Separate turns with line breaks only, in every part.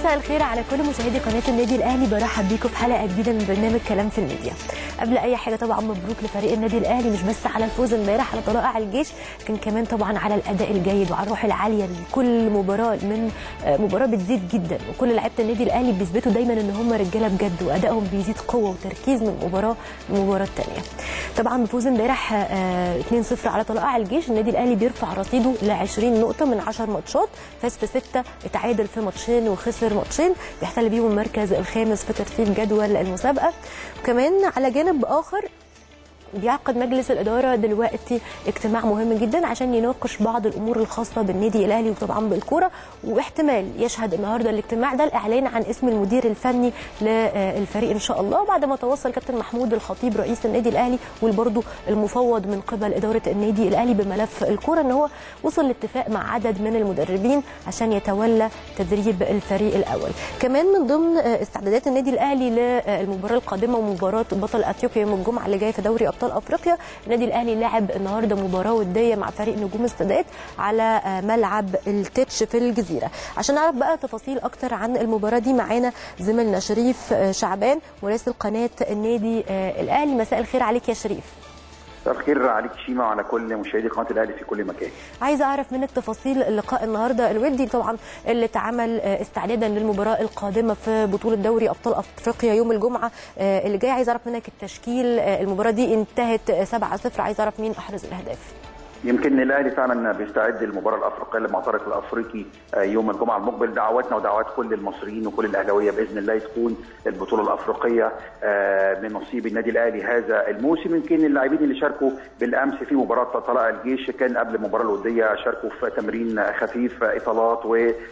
مساء الخير على كل مشاهدي قناه النادي الاهلي برحب بيكم في حلقه جديده من برنامج كلام في الميديا قبل اي حاجه طبعا مبروك لفريق النادي الاهلي مش بس على الفوز امبارح على طلائع الجيش لكن كمان طبعا على الاداء الجيد وعلى الروح العاليه لكل مباراه من مباراه بتزيد جدا وكل لعيبه النادي الاهلي بيثبتوا دايما ان هم رجاله بجد وادائهم بيزيد قوه وتركيز من مباراه لمباراه ثانيه طبعا بفوز امبارح 2-0 على طلائع الجيش النادي الاهلي بيرفع رصيده ل 20 نقطه من 10 ماتشات فاز في 6 اتعادل في ماتشين وخسر ماتشين بيحتل بيهم المركز الخامس في ترتيب جدول المسابقه وكمان على جانب اخر بيعقد مجلس الاداره دلوقتي اجتماع مهم جدا عشان يناقش بعض الامور الخاصه بالنادي الاهلي وطبعا بالكوره واحتمال يشهد النهارده الاجتماع ده الاعلان عن اسم المدير الفني للفريق ان شاء الله بعد ما توصل كابتن محمود الخطيب رئيس النادي الاهلي وبرده المفوض من قبل اداره النادي الاهلي بملف الكوره ان هو وصل لاتفاق مع عدد من المدربين عشان يتولى تدريب الفريق الاول كمان من ضمن استعدادات النادي الاهلي للمباراه القادمه ومباراه بطل اثيوبيا يوم الجمعه اللي جايه في دوري ابطال ابطال افريقيا النادي الاهلي لعب النهارده مباراه وديه مع فريق نجوم السادات على ملعب التتش في الجزيره عشان نعرف بقى تفاصيل اكتر عن المباراه دي معانا زميلنا شريف شعبان مراسل قناه النادي الاهلي مساء الخير عليك يا شريف
مساء الخير عليك شيما وعلى كل مشاهدي قناه الاهلي في كل مكان.
عايزه اعرف منك تفاصيل اللقاء النهارده الودي طبعا اللي اتعمل استعدادا للمباراه القادمه في بطوله دوري ابطال افريقيا يوم الجمعه اللي جاي عايزه اعرف منك التشكيل المباراه دي انتهت 7-0 عايزه اعرف مين احرز الاهداف.
يمكن الاهلي فعلا بيستعد للمباراه الافريقيه للمعترك الافريقي يوم الجمعه المقبل دعواتنا ودعوات كل المصريين وكل الاهلاويه باذن الله تكون البطوله الافريقيه من نصيب النادي الاهلي هذا الموسم يمكن اللاعبين اللي شاركوا بالامس في مباراه طلائع الجيش كان قبل المباراه الوديه شاركوا في تمرين خفيف اطالات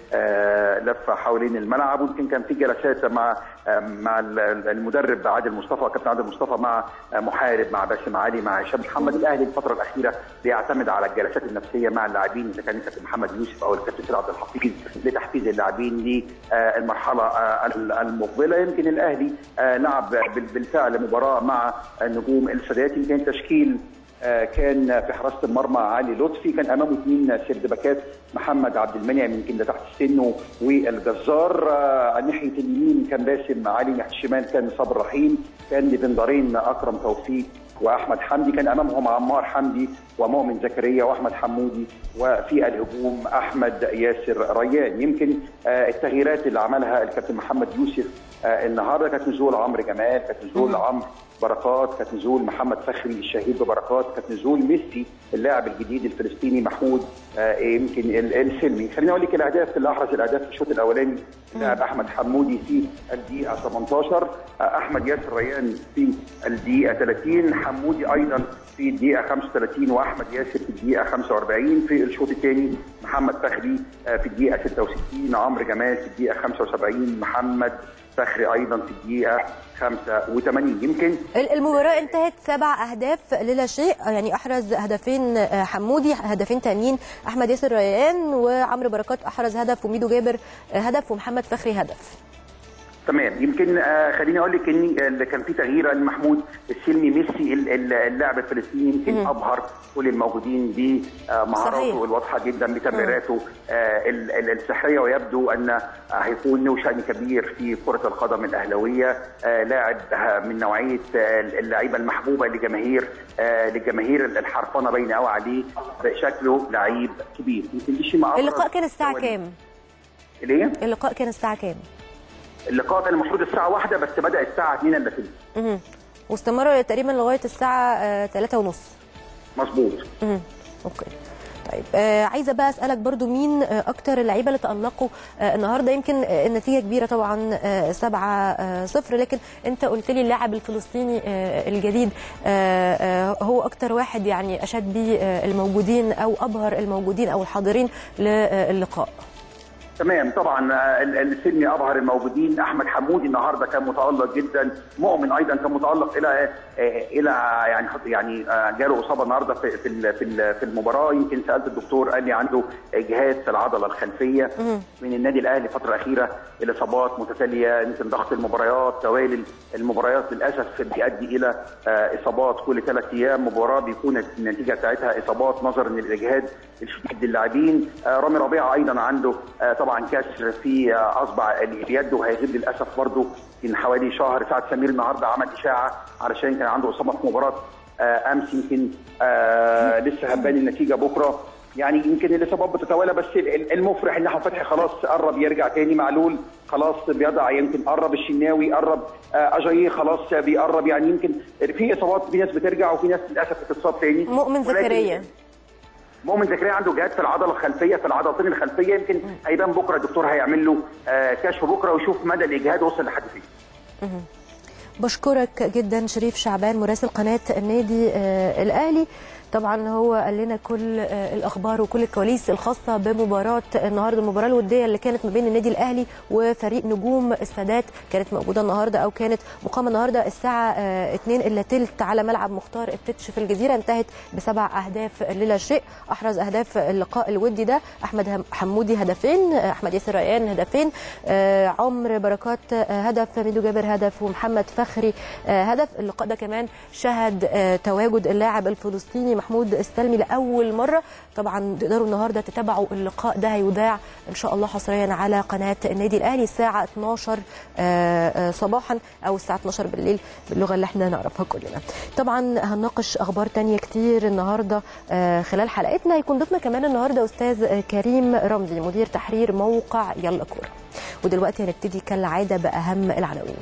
ولفه حوالين الملعب ويمكن كان في جلسات مع مع المدرب عادل مصطفى كابتن عادل مصطفى مع محارب مع باسم علي مع هشام محمد الاهلي الفتره الاخيره بيعتمد على الجلسات النفسيه مع اللاعبين اذا كان الكابتن محمد يوسف او الكابتن سيد عبد الحفيظ لتحفيز اللاعبين للمرحله المقبله يمكن الاهلي لعب بالفعل مباراه مع نجوم السادات يمكن تشكيل كان في حراسه المرمى علي لطفي كان امامه اثنين سردباكات محمد عبد المنعم يمكن ده تحت سنه والجزار على ناحيه اليمين كان باسم علي ناحيه الشمال كان صبر رحيم كان بندرين اكرم توفيق واحمد حمدي كان امامهم عمار حمدي ومؤمن زكريا واحمد حمودي وفي الهجوم احمد ياسر ريان يمكن التغييرات اللي عملها الكابتن محمد يوسف النهارده كانت نزول عمرو جمال كانت نزول عمرو بركات كانت نزول محمد فخري الشهيد ببركات كانت نزول ميسي اللاعب الجديد الفلسطيني محمود يمكن السلمي خليني اقول لك الاهداف اللي احرز الاهداف في الشوط الاولاني اللاعب احمد حمودي في الدقيقه 18 احمد ياسر ريان في الدقيقه 30 حمودي ايضا في الدقيقه 35 واحمد ياسر في الدقيقه 45 في الشوط الثاني محمد فخري في الدقيقه 66 عمرو جمال في الدقيقه 75 محمد فخري ايضا في الدقيقه 85 يمكن
المباراه انتهت سبع اهداف للا شيء يعني احرز هدفين حمودي هدفين تانيين احمد ياسر ريان وعمرو بركات احرز هدف وميدو جابر هدف ومحمد فخري هدف
تمام يمكن آه خليني اقول لك ان كان في تغيير لمحمود السلمي ميسي اللاعب الفلسطيني يمكن ابهر كل الموجودين بمهاراته الواضحه جدا بتمريراته آه السحريه ويبدو ان هيكون له شان كبير في كره القدم الاهلاويه آه لاعب من نوعيه اللعيبه المحبوبه لجماهير لجماهير الحرفنه باينه قوي عليه شكله لعيب كبير يمكن دي شيء معروف
اللقاء كان الساعه كام؟
ليه؟
اللقاء كان الساعه كام؟
اللقاء كان المفروض الساعة واحدة بس بدأ الساعة 2 الا ثلث.
اها واستمر تقريبا لغاية الساعة 3 ونص.
مظبوط.
اها اوكي. طيب آه عايزه بقى اسالك برضو مين آه اكتر اللعيبه اللي تالقوا آه النهارده يمكن آه النتيجه كبيره طبعا آه 7 آه 0 لكن انت قلت لي اللاعب الفلسطيني آه الجديد آه آه هو اكتر واحد يعني اشاد بيه آه الموجودين او ابهر الموجودين او الحاضرين للقاء.
تمام طبعا السلمي ابهر الموجودين احمد حمودي النهارده كان متالق جدا مؤمن ايضا كان متالق الى الى يعني يعني جاله اصابه النهارده في في في المباراه يمكن سالت الدكتور قال لي عنده اجهاد في العضله الخلفيه من النادي الاهلي الفتره الاخيره الاصابات متتاليه يمكن ضغط المباريات توالي المباريات للاسف بيؤدي الى اصابات كل ثلاث ايام مباراه بيكون النتيجه بتاعتها اصابات نظرا للاجهاد الشديد للاعبين رامي ربيعه ايضا عنده طبعا طبعا كسر في اصبع اليد وهيغيب للاسف برضه من حوالي شهر سعد سمير النهارده عمل اشاعه علشان كان عنده اصابه في مباراه امس يمكن آه لسه هتبان النتيجه بكره يعني يمكن الاصابات بتتوالى بس المفرح ان احمد فتحي خلاص قرب يرجع تاني معلول خلاص بيضع يمكن قرب الشناوي قرب آه اجاييه خلاص بيقرب يعني يمكن في اصابات في ناس بترجع وفي ناس للاسف بتتصاب تاني
مؤمن زكريا
مؤمن زكريا عنده جهاد في العضله الخلفيه في العضلتين الخلفيه يمكن هيبان بكره الدكتور هيعمل له آه كشف بكره ويشوف مدى الاجهاد وصل لحد فين
بشكرك جدا شريف شعبان مراسل قناه النادي آه الاهلي طبعا هو قال لنا كل الاخبار وكل الكواليس الخاصه بمباراه النهارده المباراه الوديه اللي كانت ما بين النادي الاهلي وفريق نجوم السادات كانت موجوده النهارده او كانت مقامه النهارده الساعه 2 الا تلت على ملعب مختار التتش في الجزيره انتهت بسبع اهداف للا شيء احرز اهداف اللقاء الودي ده احمد حمودي هدفين احمد ياسر ريان هدفين عمر بركات هدف ميدو جابر هدف ومحمد فخري هدف اللقاء ده كمان شهد تواجد اللاعب الفلسطيني محمود السلمي لاول مره طبعا تقدروا النهارده تتابعوا اللقاء ده هيذاع ان شاء الله حصريا على قناه النادي الاهلي الساعه 12 صباحا او الساعه 12 بالليل باللغه اللي احنا نعرفها كلنا طبعا هنناقش اخبار تانية كتير النهارده خلال حلقتنا هيكون ضيفنا كمان النهارده استاذ كريم رمزي مدير تحرير موقع يلا كوره ودلوقتي هنبتدي كالعاده باهم العناوين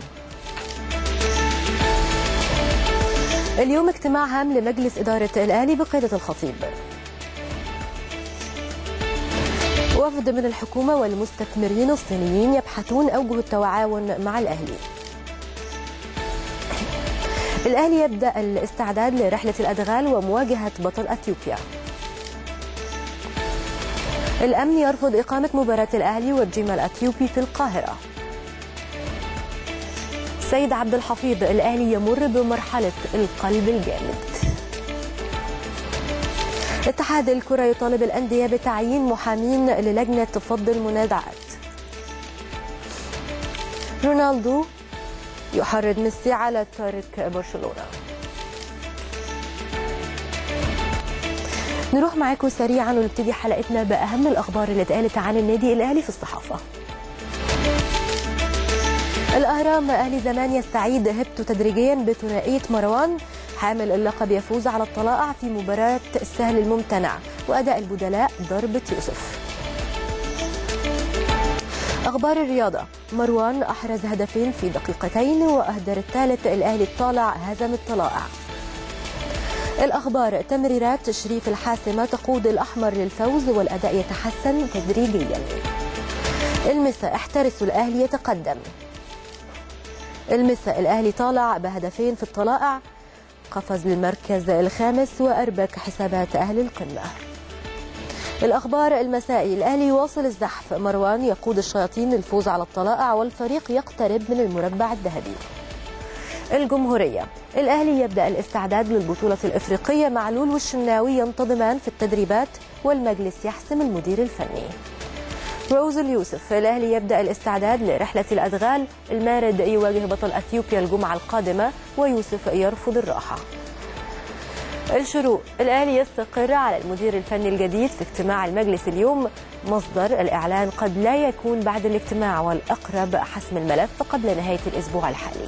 اليوم اجتماع هام لمجلس إدارة الأهلي بقيادة الخطيب وفد من الحكومة والمستثمرين الصينيين يبحثون أوجه التعاون مع الأهلي الأهلي يبدأ الاستعداد لرحلة الأدغال ومواجهة بطل أثيوبيا الأمن يرفض إقامة مباراة الأهلي والجيم الأثيوبي في القاهرة سيد عبد الحفيظ الاهلي يمر بمرحله القلب الجامد اتحاد الكره يطالب الانديه بتعيين محامين للجنه فض المنازعات رونالدو يحرض ميسي على ترك برشلونه نروح معاكم سريعا ونبتدي حلقتنا باهم الاخبار اللي اتقالت عن النادي الاهلي في الصحافه الأهرام أهلي زمان يستعيد هبته تدريجيا بثنائية مروان حامل اللقب يفوز على الطلائع في مباراة السهل الممتنع وأداء البدلاء ضربة يوسف أخبار الرياضة مروان أحرز هدفين في دقيقتين وأهدر الثالث الأهلي الطالع هزم الطلائع الأخبار تمريرات شريف الحاسمة تقود الأحمر للفوز والأداء يتحسن تدريجيا المسا احترسوا الأهلي يتقدم المسا الأهلي طالع بهدفين في الطلائع قفز للمركز الخامس وأربك حسابات أهل القمة الأخبار المسائي الأهلي يواصل الزحف مروان يقود الشياطين للفوز على الطلائع والفريق يقترب من المربع الذهبي الجمهورية الأهلي يبدأ الاستعداد للبطولة الإفريقية معلول والشناوي ينتظمان في التدريبات والمجلس يحسم المدير الفني روز اليوسف الأهلي يبدأ الاستعداد لرحلة الأدغال المارد يواجه بطل أثيوبيا الجمعة القادمة ويوسف يرفض الراحة الشروق الأهلي يستقر على المدير الفني الجديد في اجتماع المجلس اليوم مصدر الإعلان قد لا يكون بعد الاجتماع والأقرب حسم الملف قبل نهاية الأسبوع الحالي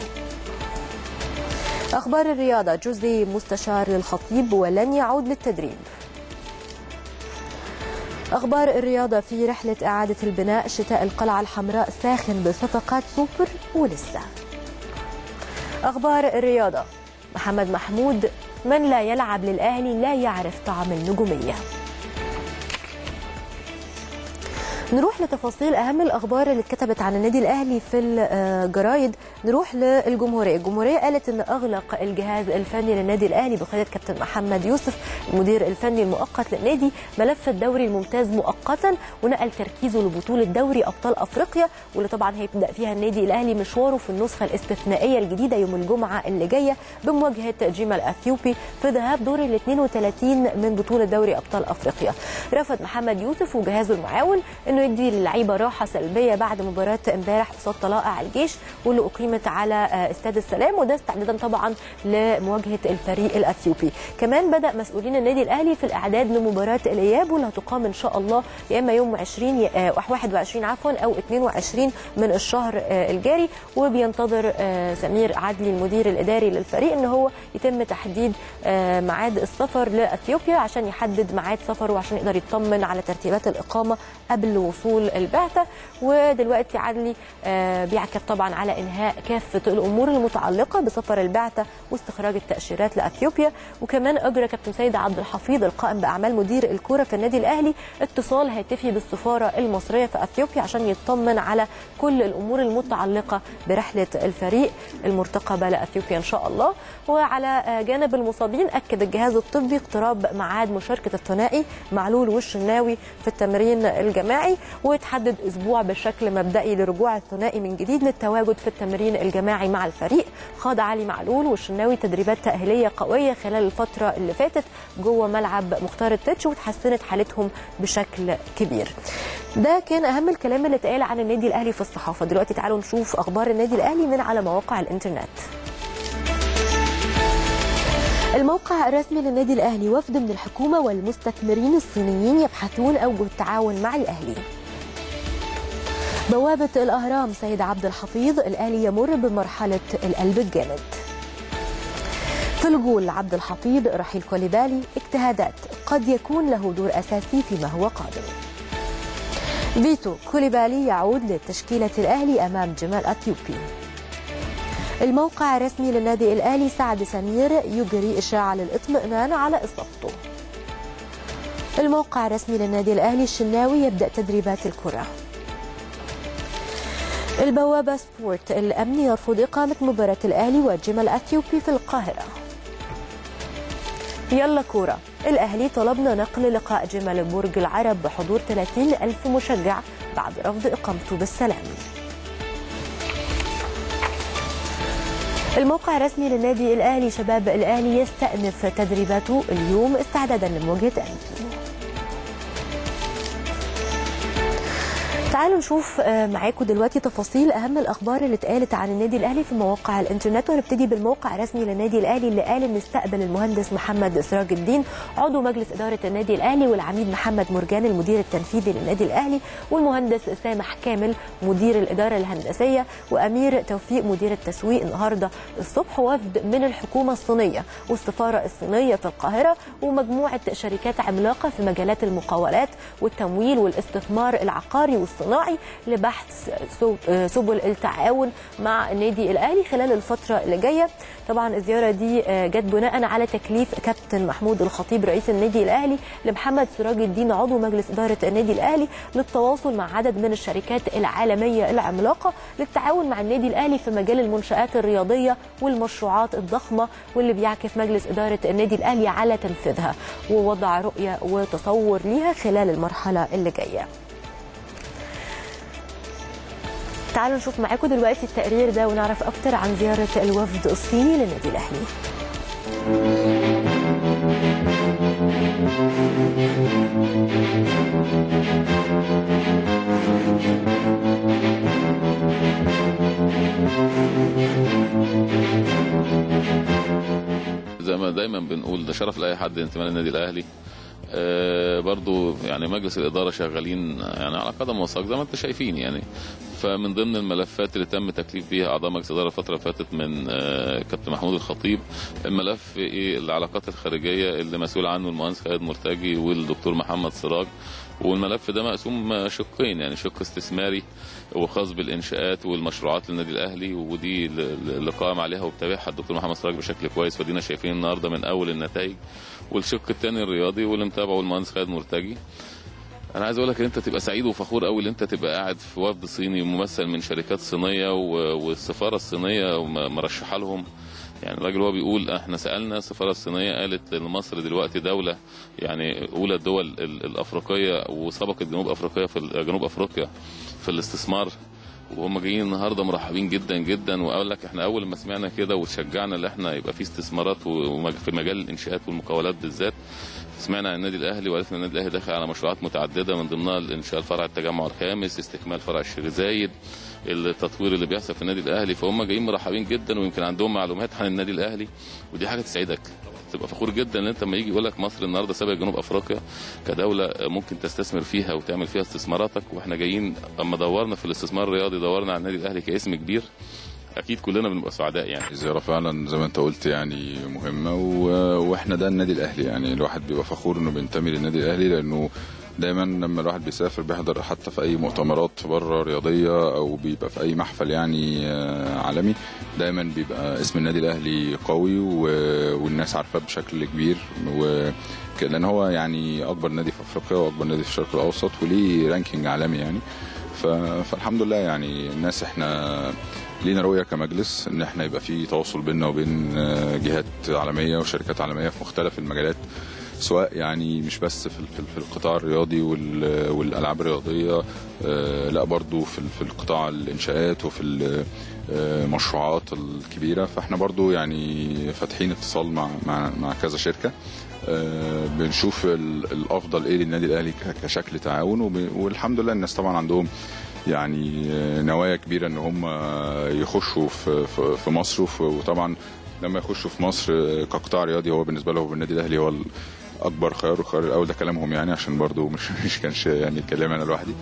أخبار الرياضة جوزي مستشار للخطيب ولن يعود للتدريب أخبار الرياضة في رحلة إعادة البناء شتاء القلعة الحمراء ساخن بصفقات سوبر ولسه أخبار الرياضة محمد محمود من لا يلعب للأهلي لا يعرف طعم النجومية نروح لتفاصيل اهم الاخبار اللي اتكتبت عن النادي الاهلي في الجرايد نروح للجمهوريه الجمهوريه قالت ان اغلق الجهاز الفني للنادي الاهلي بقياده كابتن محمد يوسف المدير الفني المؤقت للنادي ملف الدوري الممتاز مؤقتا ونقل تركيزه لبطوله دوري ابطال افريقيا واللي طبعا هيبدا فيها النادي الاهلي مشواره في النسخه الاستثنائيه الجديده يوم الجمعه اللي جايه بمواجهه جيما الاثيوبي في ذهاب دور ال 32 من بطوله دوري ابطال افريقيا رفض محمد يوسف وجهازه المعاون انه ندي للعيبه راحه سلبيه بعد مباراه امبارح قصاد طلائع الجيش واللي اقيمت على آه، استاد السلام وده استعدادا طبعا لمواجهه الفريق الاثيوبي كمان بدا مسؤولين النادي الاهلي في الاعداد لمباراه الاياب واللي هتقام ان شاء الله يا اما يوم 20 ي- آه، 21 عفوا او 22 من الشهر آه، الجاري وبينتظر آه، سمير عدلي المدير الاداري للفريق ان هو يتم تحديد آه، ميعاد السفر لاثيوبيا عشان يحدد ميعاد سفره وعشان يقدر يطمن على ترتيبات الاقامه قبل وصول البعثه ودلوقتي عدلي آه، بيعكف طبعا على انهاء كافه الامور المتعلقه بسفر البعثه واستخراج التاشيرات لاثيوبيا وكمان اجرى كابتن سيد عبد الحفيظ القائم باعمال مدير الكوره في النادي الاهلي اتصال هاتفي بالسفاره المصريه في اثيوبيا عشان يطمن على كل الامور المتعلقه برحله الفريق المرتقبه لاثيوبيا ان شاء الله وعلى آه، جانب المصابين اكد الجهاز الطبي اقتراب ميعاد مشاركه الثنائي معلول والشناوي في التمرين الجماعي وتحدد اسبوع بشكل مبدئي لرجوع الثنائي من جديد للتواجد في التمرين الجماعي مع الفريق خاض علي معلول والشناوي تدريبات تاهيليه قويه خلال الفتره اللي فاتت جوه ملعب مختار التتش وتحسنت حالتهم بشكل كبير ده كان اهم الكلام اللي اتقال عن النادي الاهلي في الصحافه دلوقتي تعالوا نشوف اخبار النادي الاهلي من على مواقع الانترنت الموقع الرسمي للنادي الاهلي وفد من الحكومه والمستثمرين الصينيين يبحثون اوجه التعاون مع الاهلي بوابه الاهرام سيد عبد الحفيظ الاهلي يمر بمرحله القلب الجامد في الجول عبد الحفيظ رحيل كوليبالي اجتهادات قد يكون له دور اساسي فيما هو قادم فيتو كوليبالي يعود لتشكيله الاهلي امام جمال اثيوبي الموقع الرسمي للنادي الاهلي سعد سمير يجري اشاعه للاطمئنان على اصابته الموقع الرسمي للنادي الاهلي الشناوي يبدا تدريبات الكره البوابة سبورت الأمن يرفض إقامة مباراة الأهلي والجمل أثيوبي في القاهرة يلا كورة الأهلي طلبنا نقل لقاء جمل برج العرب بحضور 30 ألف مشجع بعد رفض إقامته بالسلام الموقع الرسمي للنادي الأهلي شباب الأهلي يستأنف تدريباته اليوم استعدادا لمواجهة أنفي تعالوا نشوف آه، معاكم دلوقتي تفاصيل اهم الاخبار اللي اتقالت عن النادي الاهلي في مواقع الانترنت ونبتدي بالموقع الرسمي للنادي الاهلي اللي قال ان استقبل المهندس محمد سراج الدين عضو مجلس اداره النادي الاهلي والعميد محمد مرجان المدير التنفيذي للنادي الاهلي والمهندس سامح كامل مدير الاداره الهندسيه وامير توفيق مدير التسويق النهارده الصبح وفد من الحكومه الصينيه والسفاره الصينيه في القاهره ومجموعه شركات عملاقه في مجالات المقاولات والتمويل والاستثمار العقاري والصناعي لبحث سب- سبل التعاون مع النادي الاهلي خلال الفتره اللي جايه طبعا الزياره دي آه، جت بناء على تكليف كابتن محمود الخطيب رئيس النادي الاهلي لمحمد سراج الدين عضو مجلس اداره النادي الاهلي للتواصل مع عدد من الشركات العالميه العملاقه للتعاون مع النادي الاهلي في مجال المنشات الرياضيه والمشروعات الضخمه واللي بيعكف مجلس اداره النادي الاهلي على تنفيذها ووضع رؤيه وتصور ليها خلال المرحله اللي جايه تعالوا نشوف معاكم دلوقتي التقرير ده ونعرف اكتر عن زياره الوفد الصيني للنادي الاهلي
زي ما دايما بنقول ده شرف لاي حد انتماء للنادي الاهلي آه برضو يعني مجلس الاداره شغالين يعني على قدم وساق زي ما انتم شايفين يعني فمن ضمن الملفات اللي تم تكليف بيها اعضاء مجلس الاداره الفتره اللي فاتت من آه كابتن محمود الخطيب الملف ايه العلاقات الخارجيه اللي مسؤول عنه المهندس خالد مرتجي والدكتور محمد سراج والملف ده مقسوم شقين يعني شق استثماري وخاص بالانشاءات والمشروعات للنادي الاهلي ودي اللي قائم عليها وبتابعها الدكتور محمد سراج بشكل كويس ودينا شايفين النهارده من اول النتائج والشق الثاني الرياضي واللي متابعه المهندس خالد مرتجي انا عايز اقول لك ان انت تبقى سعيد وفخور قوي ان انت تبقى قاعد في وفد صيني ممثل من شركات صينيه و- والسفاره الصينيه م- مرشحه لهم يعني الراجل هو بيقول احنا سالنا السفاره الصينيه قالت ان مصر دلوقتي دوله يعني اولى الدول ال- الافريقيه وسبقت جنوب افريقيا في ال- جنوب افريقيا في الاستثمار وهم جايين النهارده مرحبين جدا جدا واقول لك احنا اول ما سمعنا كده وتشجعنا ان احنا يبقى في استثمارات في مجال الانشاءات والمقاولات بالذات سمعنا عن النادي الاهلي وعرفنا ان النادي الاهلي داخل على مشروعات متعدده من ضمنها انشاء الفرع التجمع الخامس استكمال فرع الشيخ زايد التطوير اللي بيحصل في النادي الاهلي فهم جايين مرحبين جدا ويمكن عندهم معلومات عن النادي الاهلي ودي حاجه تسعدك تبقى فخور جدا ان انت لما يجي يقول لك مصر النهارده سابقه جنوب افريقيا كدوله ممكن تستثمر فيها وتعمل فيها استثماراتك واحنا جايين اما دورنا في الاستثمار الرياضي دورنا على النادي الاهلي كاسم كبير اكيد كلنا بنبقى سعداء يعني
زياره فعلا زي ما انت قلت يعني مهمه و... واحنا ده النادي الاهلي يعني الواحد بيبقى فخور انه بينتمي للنادي الاهلي لانه دايما لما الواحد بيسافر بيحضر حتى في اي مؤتمرات بره رياضيه او بيبقى في اي محفل يعني عالمي دايما بيبقى اسم النادي الاهلي قوي و... والناس عارفاه بشكل كبير و... لان هو يعني اكبر نادي في افريقيا واكبر نادي في الشرق الاوسط وليه رانكينج عالمي يعني ف... فالحمد لله يعني الناس احنا لينا رؤيه كمجلس ان احنا يبقى في تواصل بيننا وبين جهات عالميه وشركات عالميه في مختلف المجالات سواء يعني مش بس في في القطاع الرياضي والالعاب الرياضيه لا برضو في في القطاع الانشاءات وفي المشروعات الكبيره فاحنا برضو يعني فاتحين اتصال مع مع مع كذا شركه بنشوف الافضل ايه للنادي الاهلي كشكل تعاون والحمد لله الناس طبعا عندهم يعني نوايا كبيره ان هم يخشوا في في مصر وطبعا لما يخشوا في مصر كقطاع رياضي هو بالنسبه لهم النادي الاهلي هو اكبر خيار والخيار الاول ده كلامهم يعني عشان برضو مش مش كانش يعني كلامي انا لوحدي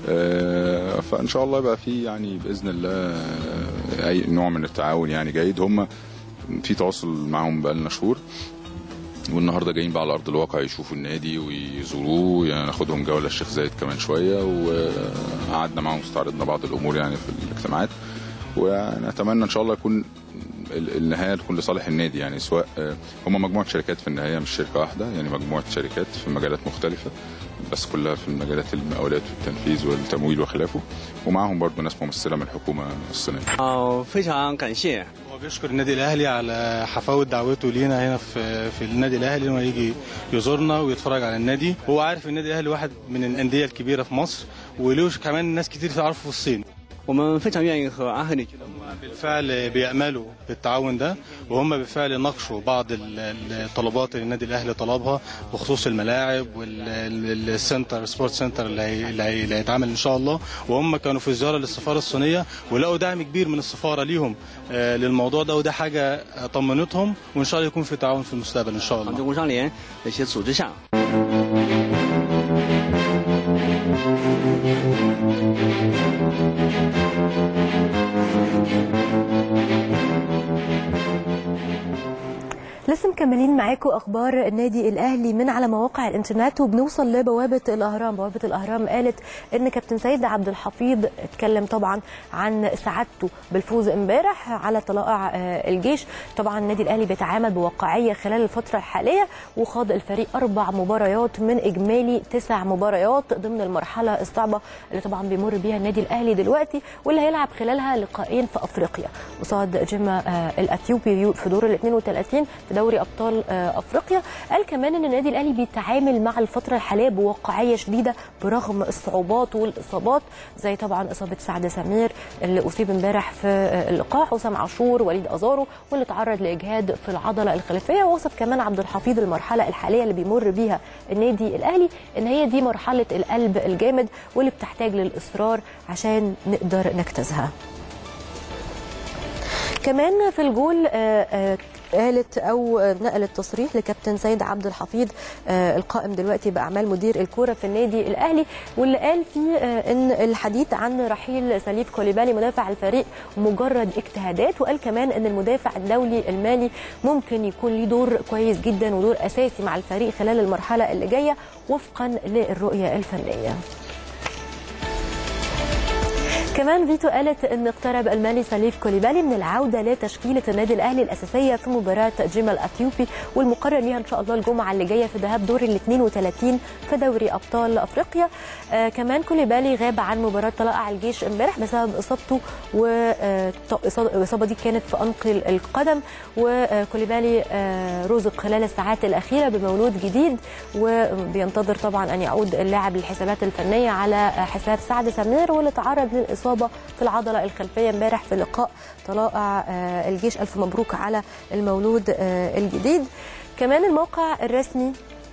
فان شاء الله يبقى في يعني باذن الله اي نوع من التعاون يعني جيد هم في تواصل معاهم بقالنا شهور والنهارده جايين بقى على ارض الواقع يشوفوا النادي ويزوروه يعني ناخدهم جوله الشيخ زايد كمان شويه وقعدنا معاهم استعرضنا بعض الامور يعني في الاجتماعات ونتمنى ان شاء الله يكون النهايه تكون لصالح النادي يعني سواء هم مجموعه شركات في النهايه مش شركه واحده يعني مجموعه شركات في مجالات مختلفه بس كلها في مجالات المقاولات والتنفيذ والتمويل وخلافه ومعاهم برضه ناس ممثله من الحكومه الصينيه.
اه 非常感谢
هو بيشكر النادي الاهلي على حفاوه دعوته لينا هنا في في النادي الاهلي انه يجي يزورنا ويتفرج على النادي هو عارف النادي الاهلي واحد من الانديه الكبيره في مصر وله كمان ناس كتير تعرفه في الصين
我们非常愿意和阿赫里俱乐部
بالفعل بيأملوا بالتعاون ده وهم بالفعل ناقشوا بعض الطلبات اللي النادي الاهلي طلبها بخصوص الملاعب والسنتر سبورت سنتر اللي هي- اللي هي- اللي هيتعمل ان شاء الله وهم كانوا في زياره للسفاره الصينيه ولقوا دعم كبير من السفاره ليهم آه، للموضوع ده وده حاجه طمنتهم وان شاء الله يكون في تعاون في المستقبل ان شاء
杭
الله
州工商联的一些组织下，
لسه مكملين معاكم اخبار النادي الاهلي من على مواقع الانترنت وبنوصل لبوابه الاهرام بوابه الاهرام قالت ان كابتن سيد عبد الحفيظ اتكلم طبعا عن سعادته بالفوز امبارح على طلائع آه، الجيش طبعا النادي الاهلي بيتعامل بواقعيه خلال الفتره الحاليه وخاض الفريق اربع مباريات من اجمالي تسع مباريات ضمن المرحله الصعبه اللي طبعا بيمر بيها النادي الاهلي دلوقتي واللي هيلعب خلالها لقاءين في افريقيا قصاد جيما آه، الاثيوبي في دور ال 32 في دوري ابطال آه، افريقيا قال كمان ان النادي الاهلي بيتعامل مع الفتره الحاليه بواقعيه شديده برغم الصعوبات والاصابات زي طبعا اصابه سعد سمير اللي اصيب امبارح في آه، اللقاء حسام عاشور وليد ازارو واللي تعرض لاجهاد في العضله الخلفيه ووصف كمان عبد الحفيظ المرحله الحاليه اللي بيمر بيها النادي الاهلي ان هي دي مرحله القلب الجامد واللي بتحتاج للاصرار عشان نقدر نجتازها كمان في الجول آه، آه، قالت او آه، نقلت تصريح لكابتن سيد عبد الحفيظ آه، القائم دلوقتي باعمال مدير الكوره في النادي الاهلي واللي قال فيه آه، ان الحديث عن رحيل سليف كوليبالي مدافع الفريق مجرد اجتهادات وقال كمان ان المدافع الدولي المالي ممكن يكون ليه دور كويس جدا ودور اساسي مع الفريق خلال المرحله اللي جايه وفقا للرؤيه الفنيه كمان فيتو قالت ان اقترب المالي سليف كوليبالي من العوده لتشكيله النادي الاهلي الاساسيه في مباراه جيما الاثيوبي والمقرر ليها ان شاء الله الجمعه اللي جايه في ذهاب دور ال 32 في دوري ابطال افريقيا آه كمان كوليبالي غاب عن مباراه طلائع الجيش امبارح بسبب اصابته والاصابه دي كانت في عنق القدم وكوليبالي آه رزق خلال الساعات الاخيره بمولود جديد وبينتظر طبعا ان يعود اللاعب للحسابات الفنيه على حساب سعد سمير واللي تعرض للاصابه اصابه في العضله الخلفيه امبارح في لقاء طلائع آه، الجيش الف مبروك على المولود آه، الجديد كمان الموقع الرسمي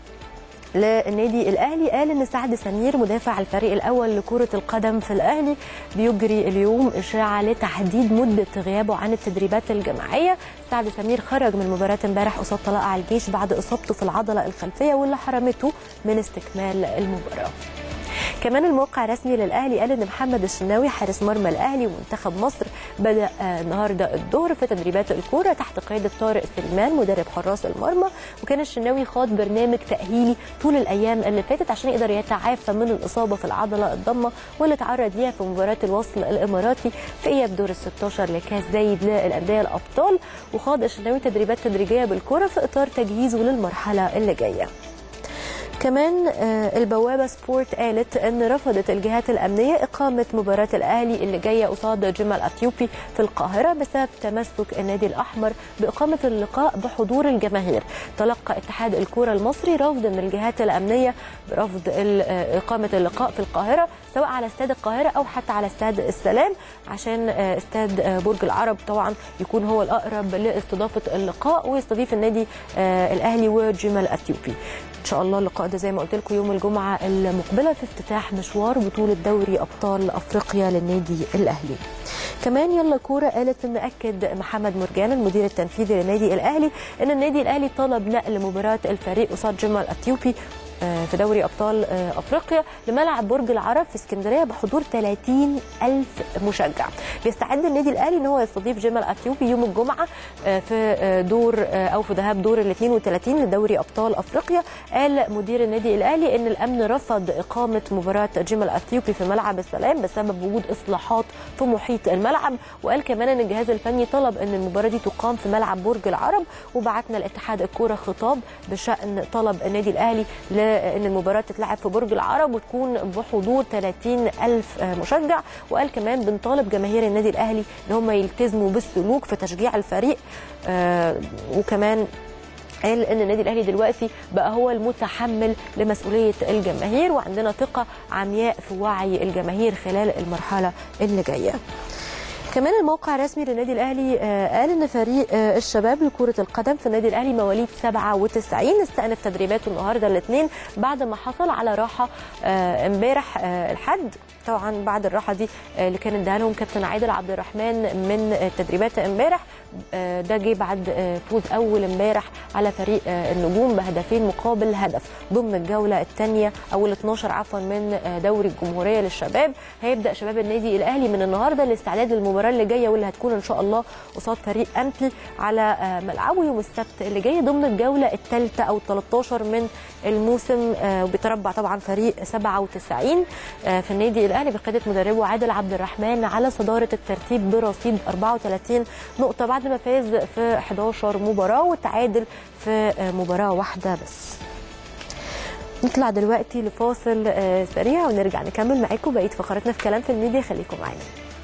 للنادي الاهلي قال ان سعد سمير مدافع الفريق الاول لكره القدم في الاهلي بيجري اليوم اشاعه لتحديد مده غيابه عن التدريبات الجماعيه سعد سمير خرج من مباراه امبارح قصاد طلائع الجيش بعد اصابته في العضله الخلفيه واللي حرمته من استكمال المباراه كمان الموقع الرسمي للاهلي قال ان محمد الشناوي حارس مرمى الاهلي ومنتخب مصر بدا آه، النهارده الظهر في تدريبات الكوره تحت قياده طارق سليمان مدرب حراس المرمى وكان الشناوي خاض برنامج تاهيلي طول الايام اللي فاتت عشان يقدر يتعافى من الاصابه في العضله الضمه واللي تعرض ليها في مباراه الوصل الاماراتي في اياب دور ال 16 لكاس زايد للانديه الابطال وخاض الشناوي تدريبات تدريجيه بالكره في اطار تجهيزه للمرحله اللي جايه كمان آه، البوابة سبورت قالت أن رفضت الجهات الأمنية إقامة مباراة الأهلي اللي جاية قصاد جمال أثيوبي في القاهرة بسبب تمسك النادي الأحمر بإقامة اللقاء بحضور الجماهير تلقى اتحاد الكرة المصري رفض من الجهات الأمنية برفض ال- آه، إقامة اللقاء في القاهرة سواء على استاد القاهرة أو حتى على استاد السلام عشان آه، استاد آه، برج العرب طبعا يكون هو الأقرب لاستضافة اللقاء ويستضيف النادي آه، الأهلي وجمال أثيوبي ان شاء الله اللقاء ده زي ما قلت لكم يوم الجمعه المقبله في افتتاح مشوار بطوله دوري ابطال افريقيا للنادي الاهلي كمان يلا كوره قالت ان اكد محمد مرجان المدير التنفيذي للنادي الاهلي ان النادي الاهلي طلب نقل مباراه الفريق قصاد جمال اثيوبي آه، في دوري ابطال آه، افريقيا لملعب برج العرب في اسكندريه بحضور 30 الف مشجع بيستعد النادي الاهلي ان هو يستضيف جمال اثيوبي يوم الجمعه آه، في آه، دور آه، او في ذهاب دور ال 32 لدوري ابطال افريقيا قال مدير النادي الاهلي ان الامن رفض اقامه مباراه جمال اثيوبي في ملعب السلام بسبب وجود اصلاحات في محيط الملعب وقال كمان ان الجهاز الفني طلب ان المباراه دي تقام في ملعب برج العرب وبعتنا لاتحاد الكوره خطاب بشان طلب النادي الاهلي لان المباراه تتلعب في برج العرب وتكون بحضور 30 الف مشجع وقال كمان بنطالب جماهير النادي الاهلي ان هم يلتزموا بالسلوك في تشجيع الفريق آه، وكمان قال ان النادي الاهلي دلوقتي بقى هو المتحمل لمسؤوليه الجماهير وعندنا ثقه عمياء في وعي الجماهير خلال المرحله اللي جايه كمان الموقع الرسمي للنادي الاهلي آه، قال ان فريق آه، الشباب لكره القدم في النادي الاهلي مواليد 97 استأنف تدريباته النهارده الاثنين بعد ما حصل على راحه آه، امبارح آه، الحد طبعا بعد الراحه دي آه، اللي كان اداها لهم كابتن عادل عبد الرحمن من آه، تدريبات امبارح آه، ده جه بعد آه، فوز اول امبارح على فريق آه، النجوم بهدفين مقابل هدف ضمن الجوله الثانيه او ال 12 عفوا من آه، دوري الجمهوريه للشباب هيبدا شباب النادي الاهلي من النهارده الاستعداد للمباراه اللي جايه واللي هتكون ان شاء الله قصاد فريق امبي على آه، ملعبه يوم السبت اللي جاي ضمن الجوله الثالثه او ال 13 من الموسم آه، وبيتربع طبعا فريق 97 آه، في النادي الاهلي بقياده مدربه عادل عبد الرحمن على صداره الترتيب برصيد 34 نقطه بعد ما فاز في 11 مباراه وتعادل في آه، مباراه واحده بس نطلع دلوقتي لفاصل آه، سريع ونرجع نكمل معاكم بقيه فقراتنا في كلام في الميديا خليكم معانا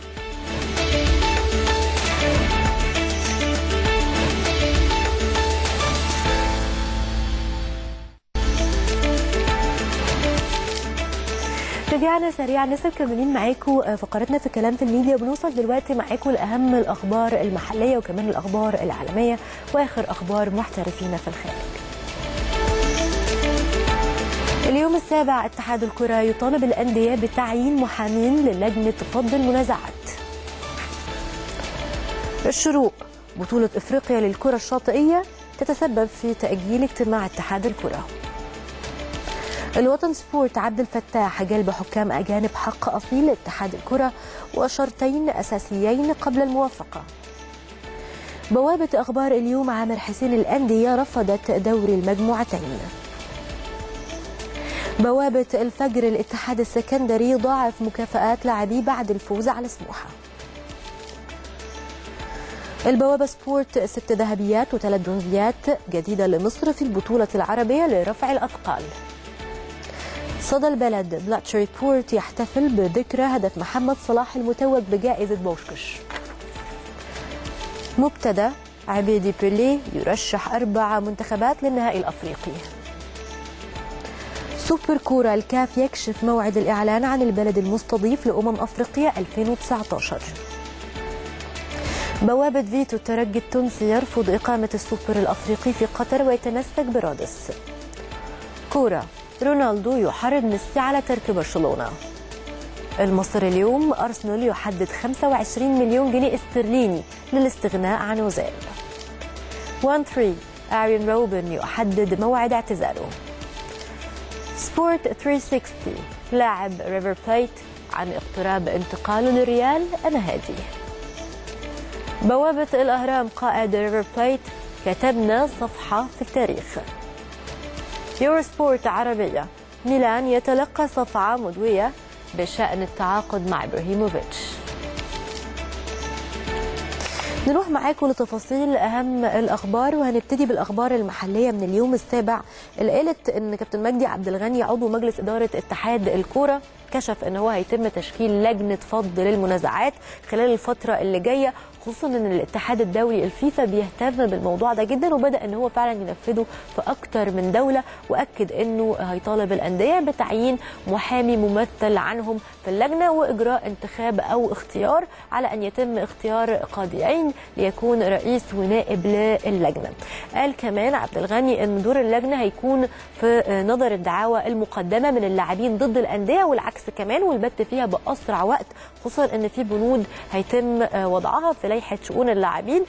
رجعنا سريعا لسه مكملين معاكم فقراتنا في كلام في الميديا بنوصل دلوقتي معاكم لاهم الاخبار المحليه وكمان الاخبار العالميه واخر اخبار محترفين في الخارج. اليوم السابع اتحاد الكرة يطالب الأندية بتعيين محامين للجنة فض المنازعات. الشروق بطولة افريقيا للكرة الشاطئية تتسبب في تأجيل اجتماع اتحاد الكرة. الوطن سبورت عبد الفتاح جلب حكام أجانب حق أصيل لاتحاد الكرة وشرطين أساسيين قبل الموافقة بوابة أخبار اليوم عامر حسين الأندية رفضت دوري المجموعتين بوابة الفجر الاتحاد السكندري ضاعف مكافآت لاعبيه بعد الفوز على سموحة البوابة سبورت ست ذهبيات وثلاث برونزيات جديدة لمصر في البطولة العربية لرفع الأثقال صدى البلد بلاتش ريبورت يحتفل بذكرى هدف محمد صلاح المتوج بجائزة بوشكش مبتدا عبيدي بيلي يرشح أربع منتخبات للنهائي الأفريقي سوبر كورة الكاف يكشف موعد الإعلان عن البلد المستضيف لأمم أفريقيا 2019 بوابة فيتو الترجي التونسي يرفض إقامة السوبر الأفريقي في قطر ويتمسك برادس كورة رونالدو يحرض ميسي على ترك برشلونة المصري اليوم أرسنال يحدد 25 مليون جنيه استرليني للاستغناء عن أوزيل 1 3 أريان روبن يحدد موعد اعتزاله سبورت 360 لاعب ريفر بليت عن اقتراب انتقاله للريال أنا هادي بوابة الأهرام قائد ريفر بليت كتبنا صفحة في التاريخ يورو سبورت عربية ميلان يتلقى صفعة مدوية بشأن التعاقد مع إبراهيموفيتش نروح معاكم لتفاصيل اهم الاخبار وهنبتدي بالاخبار المحليه من اليوم السابع اللي قالت ان كابتن مجدي عبد الغني عضو مجلس اداره اتحاد الكوره كشف ان هو هيتم تشكيل لجنه فض للمنازعات خلال الفتره اللي جايه خصوصا ان الاتحاد الدولي الفيفا بيهتم بالموضوع ده جدا وبدا ان هو فعلا ينفذه في اكتر من دوله واكد انه هيطالب الانديه بتعيين محامي ممثل عنهم في اللجنه واجراء انتخاب او اختيار على ان يتم اختيار قاضيين ليكون رئيس ونائب للجنه. قال كمان عبد الغني ان دور اللجنه هيكون في نظر الدعاوى المقدمه من اللاعبين ضد الانديه والعكس كمان والبت فيها باسرع وقت خصوصا ان في بنود هيتم وضعها في لائحه شؤون اللاعبين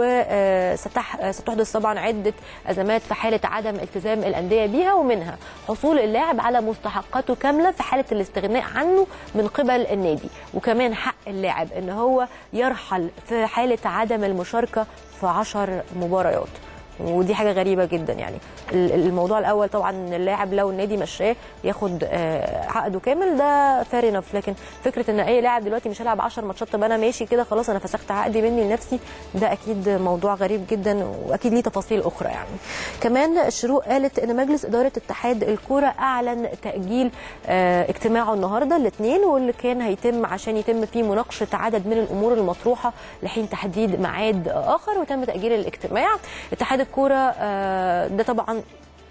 وستحدث طبعا عده ازمات في حاله عدم التزام الانديه بيها ومنها حصول اللاعب على مستحقاته كامله في حاله الاستغناء عنه من قبل النادي وكمان حق اللاعب ان هو يرحل في حاله عدم المشاركه في 10 مباريات ودي حاجه غريبه جدا يعني الموضوع الاول طبعا ان اللاعب لو النادي مشاه ياخد عقده كامل ده فير انف لكن فكره ان اي لاعب دلوقتي مش هيلعب 10 ماتشات طب انا ماشي كده خلاص انا فسخت عقدي مني لنفسي ده اكيد موضوع غريب جدا واكيد ليه تفاصيل اخرى يعني كمان الشروق قالت ان مجلس اداره اتحاد الكوره اعلن تاجيل اجتماعه النهارده الاثنين واللي كان هيتم عشان يتم فيه مناقشه عدد من الامور المطروحه لحين تحديد ميعاد اخر وتم تاجيل الاجتماع اتحاد الكوره ده طبعا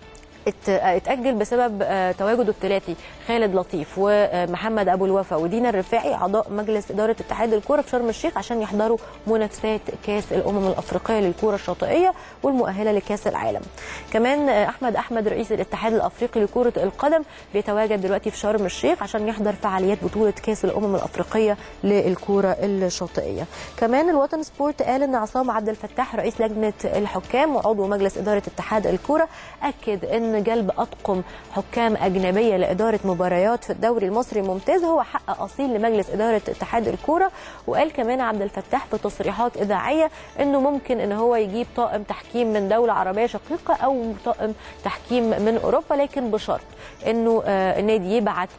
اتأجل بسبب تواجد الثلاثي خالد لطيف ومحمد أبو الوفا ودينا الرفاعي أعضاء مجلس إدارة اتحاد الكرة في شرم الشيخ عشان يحضروا منافسات كأس الأمم الأفريقية للكرة الشاطئية والمؤهلة لكأس العالم كمان أحمد أحمد رئيس الاتحاد الأفريقي لكرة القدم بيتواجد دلوقتي في شرم الشيخ عشان يحضر فعاليات بطولة كأس الأمم الأفريقية للكرة الشاطئية كمان الوطن سبورت قال إن عصام عبد الفتاح رئيس لجنة الحكام وعضو مجلس إدارة اتحاد الكرة أكد إن جلب أطقم حكام أجنبية لإدارة مباريات في الدوري المصري الممتاز هو حق أصيل لمجلس إدارة اتحاد الكورة وقال كمان عبد الفتاح في تصريحات إذاعية إنه ممكن إن هو يجيب طاقم تحكيم من دولة عربية شقيقة أو طاقم تحكيم من أوروبا لكن بشرط إنه النادي يبعت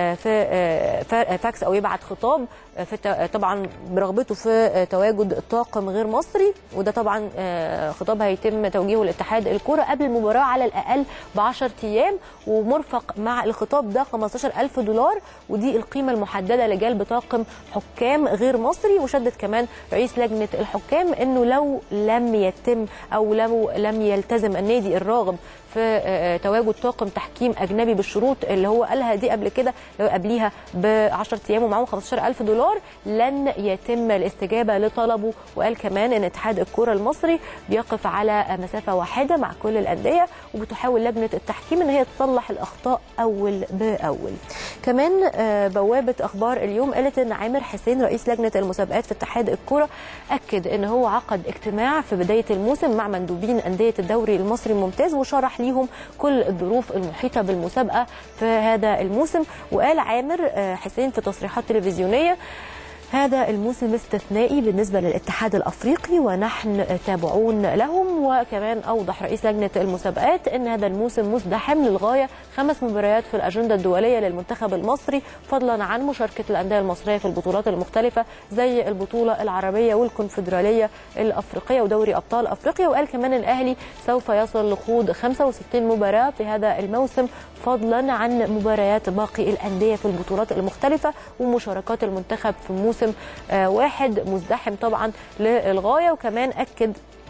في فاكس أو يبعت خطاب في طبعا برغبته في تواجد طاقم غير مصري وده طبعا خطاب هيتم توجيهه لاتحاد الكرة قبل المباراة على الأقل ب 10 أيام ومرفق مع الخطاب ده 15000 دولار ودي القيمة المحددة لجلب طاقم حكام غير مصري وشدد كمان رئيس لجنة الحكام أنه لو لم يتم أو لو لم يلتزم النادي الراغب في تواجد طاقم تحكيم اجنبي بالشروط اللي هو قالها دي قبل كده لو قبليها ب 10 ايام ومعاهم 15000 دولار لن يتم الاستجابه لطلبه وقال كمان ان اتحاد الكره المصري بيقف على مسافه واحده مع كل الانديه وبتحاول لجنه التحكيم ان هي تصلح الاخطاء اول باول. كمان بوابه اخبار اليوم قالت ان عامر حسين رئيس لجنه المسابقات في اتحاد الكره اكد ان هو عقد اجتماع في بدايه الموسم مع مندوبين انديه الدوري المصري الممتاز وشرح ليهم كل الظروف المحيطه بالمسابقه في هذا الموسم وقال عامر حسين في تصريحات تلفزيونيه هذا الموسم استثنائي بالنسبة للاتحاد الأفريقي ونحن تابعون لهم وكمان أوضح رئيس لجنة المسابقات أن هذا الموسم مزدحم للغاية خمس مباريات في الأجندة الدولية للمنتخب المصري فضلا عن مشاركة الأندية المصرية في البطولات المختلفة زي البطولة العربية والكونفدرالية الأفريقية ودوري أبطال أفريقيا وقال كمان الأهلي سوف يصل لخوض 65 مباراة في هذا الموسم فضلا عن مباريات باقي الأندية في البطولات المختلفة ومشاركات المنتخب في موسم واحد مزدحم طبعا للغاية وكمان أكد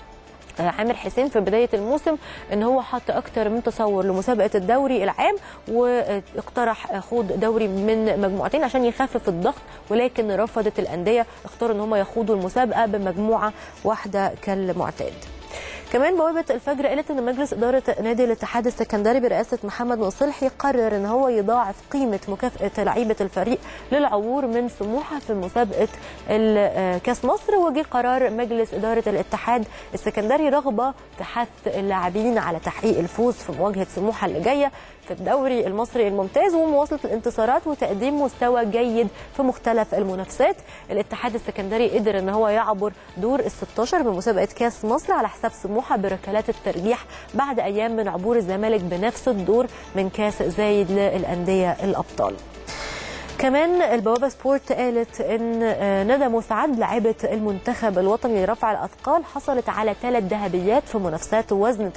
عامر حسين في بدايه الموسم ان هو حط اكتر من تصور لمسابقه الدوري العام واقترح خوض دوري من مجموعتين عشان يخفف الضغط ولكن رفضت الانديه اختاروا ان هم يخوضوا المسابقه بمجموعه واحده كالمعتاد كمان بوابه الفجر قالت ان مجلس اداره نادي الاتحاد السكندري برئاسه محمد نصلحي قرر ان هو يضاعف قيمه مكافاه لعيبه الفريق للعبور من سموحه في مسابقه كاس مصر وجه قرار مجلس اداره الاتحاد السكندري رغبه في حث اللاعبين على تحقيق الفوز في مواجهه سموحه اللي جايه في الدوري المصري الممتاز ومواصله الانتصارات وتقديم مستوى جيد في مختلف المنافسات الاتحاد السكندري قدر ان هو يعبر دور ال 16 بمسابقه كاس مصر على حساب سموحه بركلات الترجيح بعد ايام من عبور الزمالك بنفس الدور من كاس زايد للانديه الابطال كمان البوابه سبورت قالت ان ندى مسعد لاعبه المنتخب الوطني لرفع الاثقال حصلت على ثلاث ذهبيات في منافسات وزن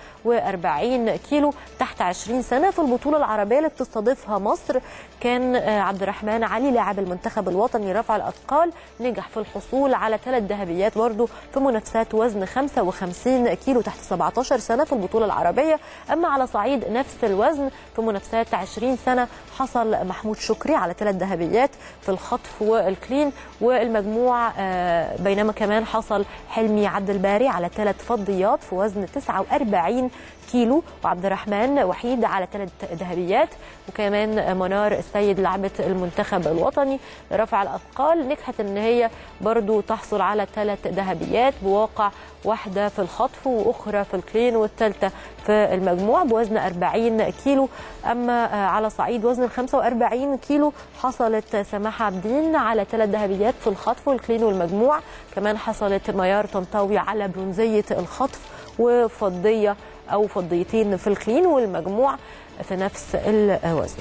49 كيلو تحت 20 سنه في البطوله العربيه اللي بتستضيفها مصر كان عبد الرحمن علي لاعب المنتخب الوطني لرفع الاثقال نجح في الحصول على ثلاث ذهبيات برضه في منافسات وزن 55 كيلو تحت 17 سنه في البطوله العربيه اما على صعيد نفس الوزن في منافسات 20 سنه حصل محمود شكري على ثلاث ذهبيات في الخطف والكلين والمجموع بينما كمان حصل حلمي عبد الباري على ثلاث فضيات في وزن 49 كيلو وعبد الرحمن وحيد على ثلاث ذهبيات وكمان منار السيد لعبة المنتخب الوطني لرفع الأثقال نجحت إن هي برضو تحصل على ثلاث ذهبيات بواقع واحدة في الخطف وأخرى في الكلين والثالثة في المجموع بوزن 40 كيلو أما على صعيد وزن 45 كيلو حصلت سماحة عبدين على ثلاث ذهبيات في الخطف والكلين والمجموع كمان حصلت ميار طنطاوي على برونزية الخطف وفضية أو فضيتين في الكلين والمجموع في نفس الوزن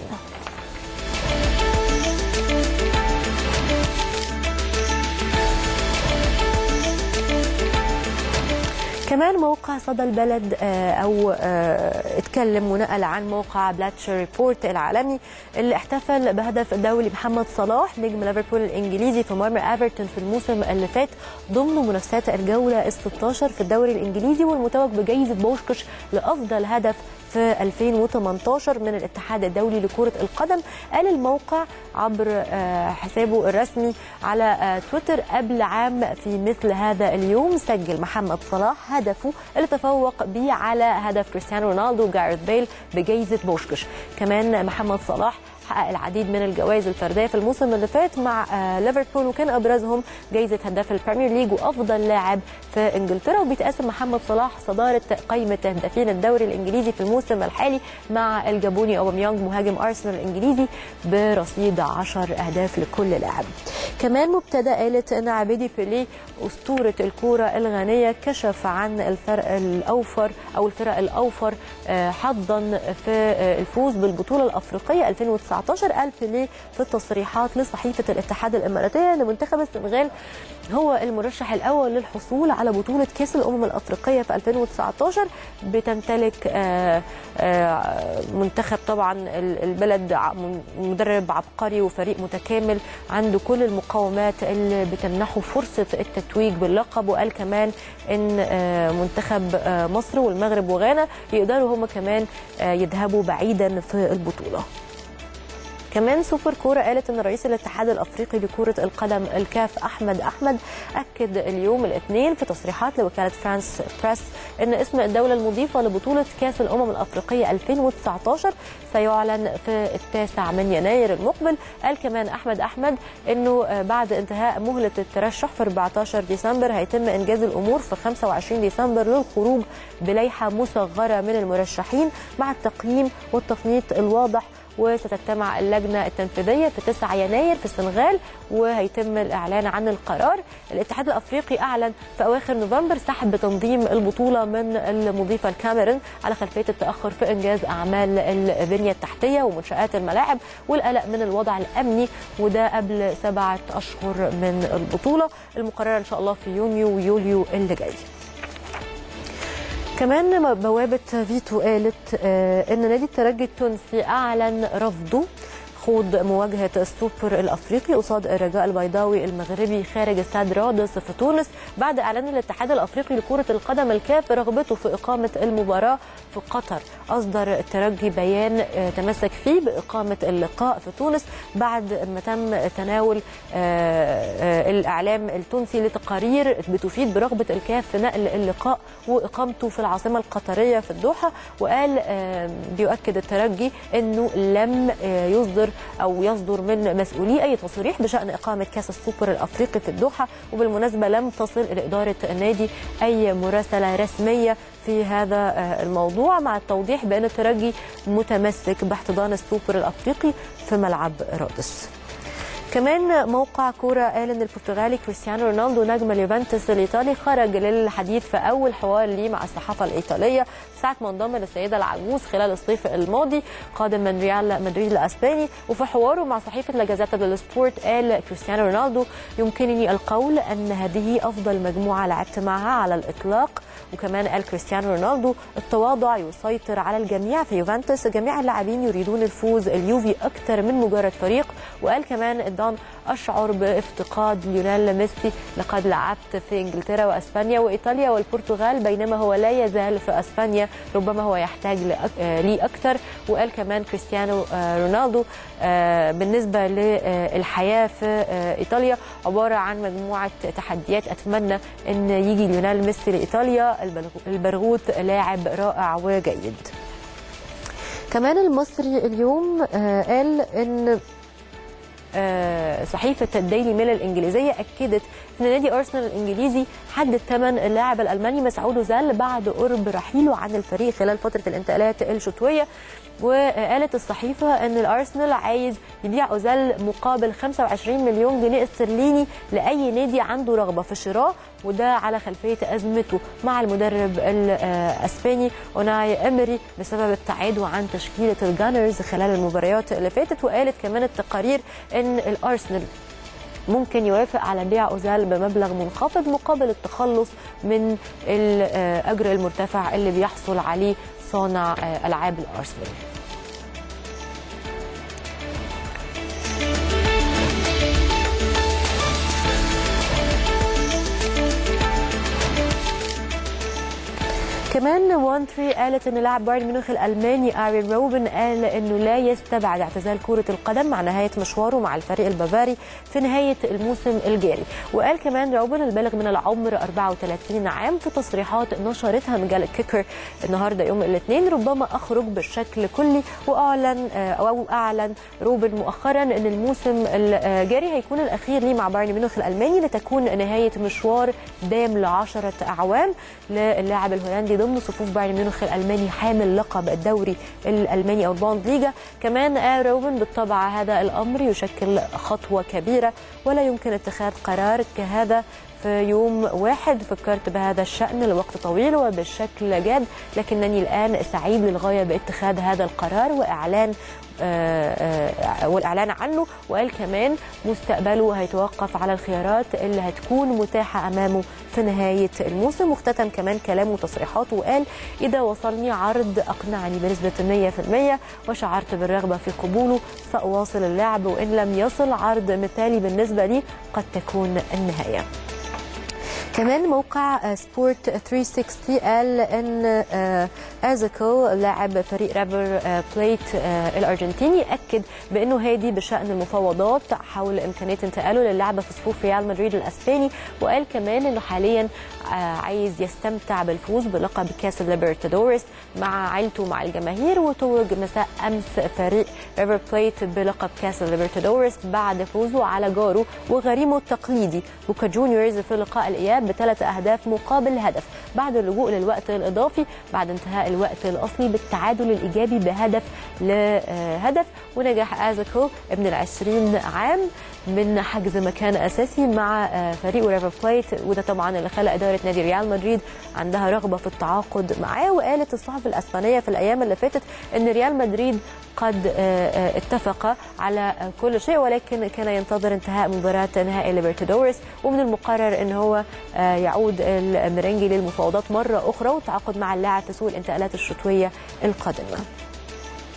كمان موقع صدى البلد او اتكلم ونقل عن موقع بلاتشر ريبورت العالمي اللي احتفل بهدف الدولي محمد صلاح نجم ليفربول الانجليزي في مرمى ايفرتون في الموسم اللي فات ضمن منافسات الجوله ال 16 في الدوري الانجليزي والمتوج بجائزه بوشكش لافضل هدف في 2018 من الاتحاد الدولي لكرة القدم قال الموقع عبر حسابه الرسمي على تويتر قبل عام في مثل هذا اليوم سجل محمد صلاح هدفه اللي تفوق به على هدف كريستيانو رونالدو وجاريث بيل بجائزة بوشكش كمان محمد صلاح حقق العديد من الجوائز الفرديه في الموسم اللي فات مع ليفربول وكان ابرزهم جائزه هداف البريمير ليج وافضل لاعب في انجلترا وبيتقاسم محمد صلاح صداره قائمه هدافين الدوري الانجليزي في الموسم الحالي مع الجابوني اوباميانج مهاجم ارسنال الانجليزي برصيد 10 اهداف لكل لاعب. كمان مبتدا قالت ان عبيدي بيليه اسطوره الكوره الغانيه كشف عن الفرق الاوفر او الفرق الاوفر حظا في الفوز بالبطوله الافريقيه 2019 قال بيليه في التصريحات لصحيفه الاتحاد الاماراتيه ان منتخب السنغال هو المرشح الاول للحصول على بطوله كاس الامم الافريقيه في 2019 بتمتلك منتخب طبعا البلد مدرب عبقري وفريق متكامل عنده كل المقومات اللي بتمنحه فرصه التتويج باللقب وقال كمان ان منتخب مصر والمغرب وغانا يقدروا هم كمان يذهبوا بعيدا في البطوله كمان سوبر كوره قالت ان رئيس الاتحاد الافريقي لكره القدم الكاف احمد احمد اكد اليوم الاثنين في تصريحات لوكاله فرانس بريس ان اسم الدوله المضيفه لبطوله كاس الامم الافريقيه 2019 سيعلن في التاسع من يناير المقبل قال كمان احمد احمد انه بعد انتهاء مهله الترشح في 14 ديسمبر هيتم انجاز الامور في 25 ديسمبر للخروج بلائحه مصغره من المرشحين مع التقييم والتفنيط الواضح وستجتمع اللجنة التنفيذية في 9 يناير في السنغال وهيتم الإعلان عن القرار الاتحاد الأفريقي أعلن في أواخر نوفمبر سحب تنظيم البطولة من المضيفة الكاميرون على خلفية التأخر في إنجاز أعمال البنية التحتية ومنشآت الملاعب والقلق من الوضع الأمني وده قبل سبعة أشهر من البطولة المقررة إن شاء الله في يونيو ويوليو اللي جاي كمان بوابة فيتو قالت ان نادي الترجي التونسي اعلن رفضه خوض مواجهة السوبر الأفريقي قصاد الرجاء البيضاوي المغربي خارج استاد رادس في تونس بعد إعلان الاتحاد الأفريقي لكرة القدم الكاف رغبته في إقامة المباراة في قطر أصدر الترجي بيان آه، تمسك فيه بإقامة اللقاء في تونس بعد ما تم تناول آه، آه، الإعلام التونسي لتقارير بتفيد برغبة الكاف في نقل اللقاء وإقامته في العاصمة القطرية في الدوحة وقال آه، بيؤكد الترجي أنه لم آه، يصدر أو يصدر من مسؤولي أي تصريح بشأن إقامة كأس السوبر الأفريقي في الدوحة وبالمناسبة لم تصل إلى إدارة النادي أي مراسلة رسمية في هذا آه، الموضوع مع التوضيح بأن الترجي متمسك باحتضان السوبر الأفريقي في ملعب رادس كمان موقع كورة قال ان البرتغالي كريستيانو رونالدو نجم اليوفنتوس الايطالي خرج للحديث في اول حوار ليه مع الصحافه الايطاليه ساعه ما انضم للسيده العجوز خلال الصيف الماضي قادم من ريال مدريد الاسباني وفي حواره مع صحيفه لا جازيتا ديلو سبورت قال كريستيانو رونالدو يمكنني القول ان هذه افضل مجموعه لعبت معها على الاطلاق وكمان قال كريستيانو رونالدو التواضع يسيطر على الجميع في يوفنتوس جميع اللاعبين يريدون الفوز اليوفي اكثر من مجرد فريق وقال كمان الدون اشعر بافتقاد ليونيل ميسي لقد لعبت في انجلترا واسبانيا وايطاليا والبرتغال بينما هو لا يزال في اسبانيا ربما هو يحتاج لأك- آه، لي اكثر وقال كمان كريستيانو آه، رونالدو آه، بالنسبه للحياه في آه، ايطاليا عباره عن مجموعه تحديات اتمنى ان يجي ليونيل ميسي لايطاليا البلغ- البرغوث لاعب رائع وجيد كمان المصري اليوم آه، قال ان آه، صحيفة الديلي ميل الإنجليزية أكدت أن نادي أرسنال الإنجليزي حدد ثمن اللاعب الألماني مسعود أوزيل بعد قرب رحيله عن الفريق خلال فترة الانتقالات الشتوية وقالت الصحيفة أن الأرسنال عايز يبيع أوزيل مقابل 25 مليون جنيه استرليني لأي نادي عنده رغبة في شراء وده على خلفية أزمته مع المدرب الأسباني أوناي إمري بسبب ابتعاده عن تشكيلة الجانرز خلال المباريات اللي فاتت وقالت كمان التقارير أن الأرسنال ممكن يوافق على بيع أوزيل بمبلغ منخفض مقابل التخلص من الأجر المرتفع اللي بيحصل عليه صانع آه، ألعاب الأرسنال كمان وان تري قالت ان لاعب بايرن ميونخ الالماني ارين روبن قال انه لا يستبعد اعتزال كره القدم مع نهايه مشواره مع الفريق البافاري في نهايه الموسم الجاري وقال كمان روبن البالغ من العمر 34 عام في تصريحات نشرتها مجله كيكر النهارده يوم الاثنين ربما اخرج بشكل كلي واعلن آه، او اعلن روبن مؤخرا ان الموسم الجاري هيكون الاخير ليه مع بايرن ميونخ الالماني لتكون نهايه مشوار دام لعشرة اعوام للاعب الهولندي ضمن صفوف بايرن ميونخ الالماني حامل لقب الدوري الالماني او البوند ليجا كمان قال روبن بالطبع هذا الامر يشكل خطوه كبيره ولا يمكن اتخاذ قرار كهذا في يوم واحد فكرت بهذا الشأن لوقت طويل وبشكل جاد لكنني الآن سعيد للغاية باتخاذ هذا القرار وإعلان آه، آه، والإعلان عنه وقال كمان مستقبله هيتوقف على الخيارات اللي هتكون متاحة أمامه في نهاية الموسم واختتم كمان كلامه وتصريحاته وقال إذا وصلني عرض أقنعني بنسبة 100% وشعرت بالرغبة في قبوله سأواصل اللعب وإن لم يصل عرض مثالي بالنسبة لي قد تكون النهاية كمان موقع سبورت 360 قال ان آه، ازاكو لاعب فريق ريفر آه، بليت آه، الارجنتيني اكد بانه هادي بشان المفاوضات حول امكانيه انتقاله للعبه في صفوف ريال مدريد الاسباني وقال كمان انه حاليا آه، عايز يستمتع بالفوز بلقب كاس الليبرتادوريس مع عائلته مع الجماهير وتوج مساء امس فريق ريفر بليت بلقب كاس الليبرتادوريس بعد فوزه على جاره وغريمه التقليدي بوكا جونيورز في لقاء الاياب بثلاث اهداف مقابل هدف بعد اللجوء للوقت الاضافي بعد انتهاء الوقت الاصلي بالتعادل الايجابي بهدف لهدف ونجح ازاكو ابن العشرين عام من حجز مكان اساسي مع آه، فريق ريفر بليت وده طبعا اللي خلى اداره نادي ريال مدريد عندها رغبه في التعاقد معاه وقالت الصحف الاسبانيه في الايام اللي فاتت ان ريال مدريد قد آه، آه، اتفق على آه، كل شيء ولكن كان ينتظر انتهاء مباراه نهائي ليبرتادوريس ومن المقرر ان هو آه، يعود المرنجي للمفاوضات مره اخرى والتعاقد مع اللاعب في سوق الانتقالات الشتويه القادمه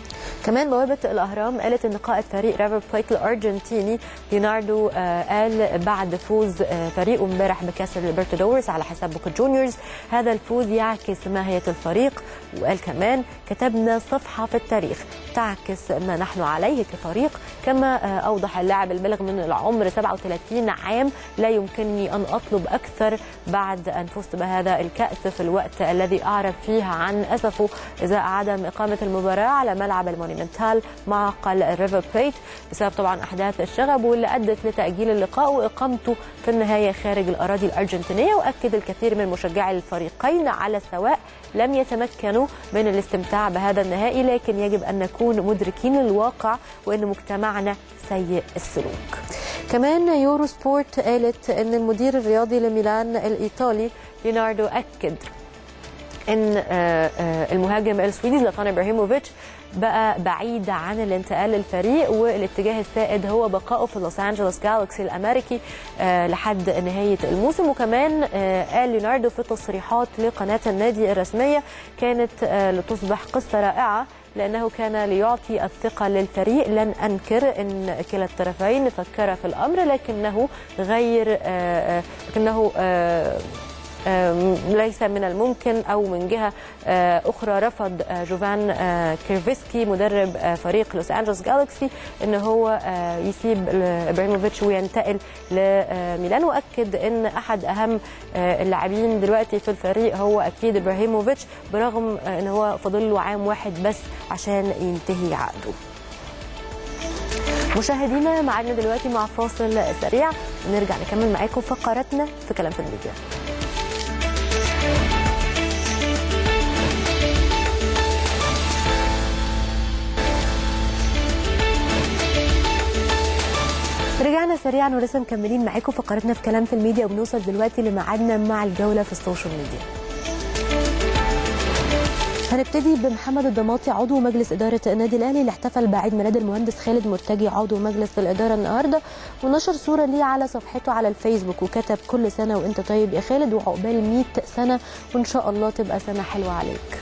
كمان بوابة الأهرام قالت إن قائد فريق ريفر بليت الأرجنتيني ليوناردو آه، قال بعد فوز آه، فريقه امبارح بكأس الليبرتادورز على حساب بوكا جونيورز هذا الفوز يعكس ماهية الفريق وقال كمان كتبنا صفحة في التاريخ تعكس ما نحن عليه كفريق كما آه، أوضح اللاعب البالغ من العمر 37 عام لا يمكنني أن أطلب أكثر بعد أن فزت بهذا الكأس في الوقت الذي أعرف فيه عن أسفه إزاء عدم إقامة المباراة على ملعب المونيمنتال معقل الريفر بليت بسبب طبعا أحداث الشغب واللي أدت لتأجيل اللقاء وإقامته في النهاية خارج الأراضي الأرجنتينية وأكد الكثير من مشجعي الفريقين على سواء لم يتمكنوا من الاستمتاع بهذا النهائي لكن يجب أن نكون مدركين الواقع وأن مجتمعنا سيء السلوك كمان يورو سبورت قالت أن المدير الرياضي لميلان الإيطالي ليناردو أكد ان آه، آه، المهاجم السويدي زلاتان ابراهيموفيتش بقى بعيد عن الانتقال للفريق والاتجاه السائد هو بقائه في لوس انجلوس جالكسي الامريكي آه، لحد نهايه الموسم وكمان آه، قال ليوناردو في تصريحات لقناه النادي الرسميه كانت آه، لتصبح قصه رائعه لانه كان ليعطي الثقه للفريق لن انكر ان كلا الطرفين فكر في الامر لكنه غير آه، آه، لكنه آه، آم، ليس من الممكن او من جهه آه، اخرى رفض آه، جوفان آه، كيرفيسكي مدرب آه، فريق لوس انجلوس جالكسي ان هو آه، يسيب ابراهيموفيتش وينتقل لميلان واكد ان احد اهم آه، اللاعبين دلوقتي في الفريق هو اكيد ابراهيموفيتش برغم آه، ان هو فاضل له عام واحد بس عشان ينتهي عقده مشاهدينا معانا دلوقتي مع فاصل سريع ونرجع نكمل معاكم فقراتنا في كلام في الميديا رجعنا سريعا ولسه مكملين معاكم فقرتنا في كلام في الميديا وبنوصل دلوقتي لميعادنا مع الجوله في السوشيال ميديا هنبتدي بمحمد الضماطي عضو مجلس إدارة النادي الأهلي اللي احتفل بعيد ميلاد المهندس خالد مرتجي عضو مجلس الإدارة النهاردة ونشر صورة ليه على صفحته على الفيسبوك وكتب كل سنة وأنت طيب يا خالد وعقبال 100 سنة وإن شاء الله تبقى سنة حلوة عليك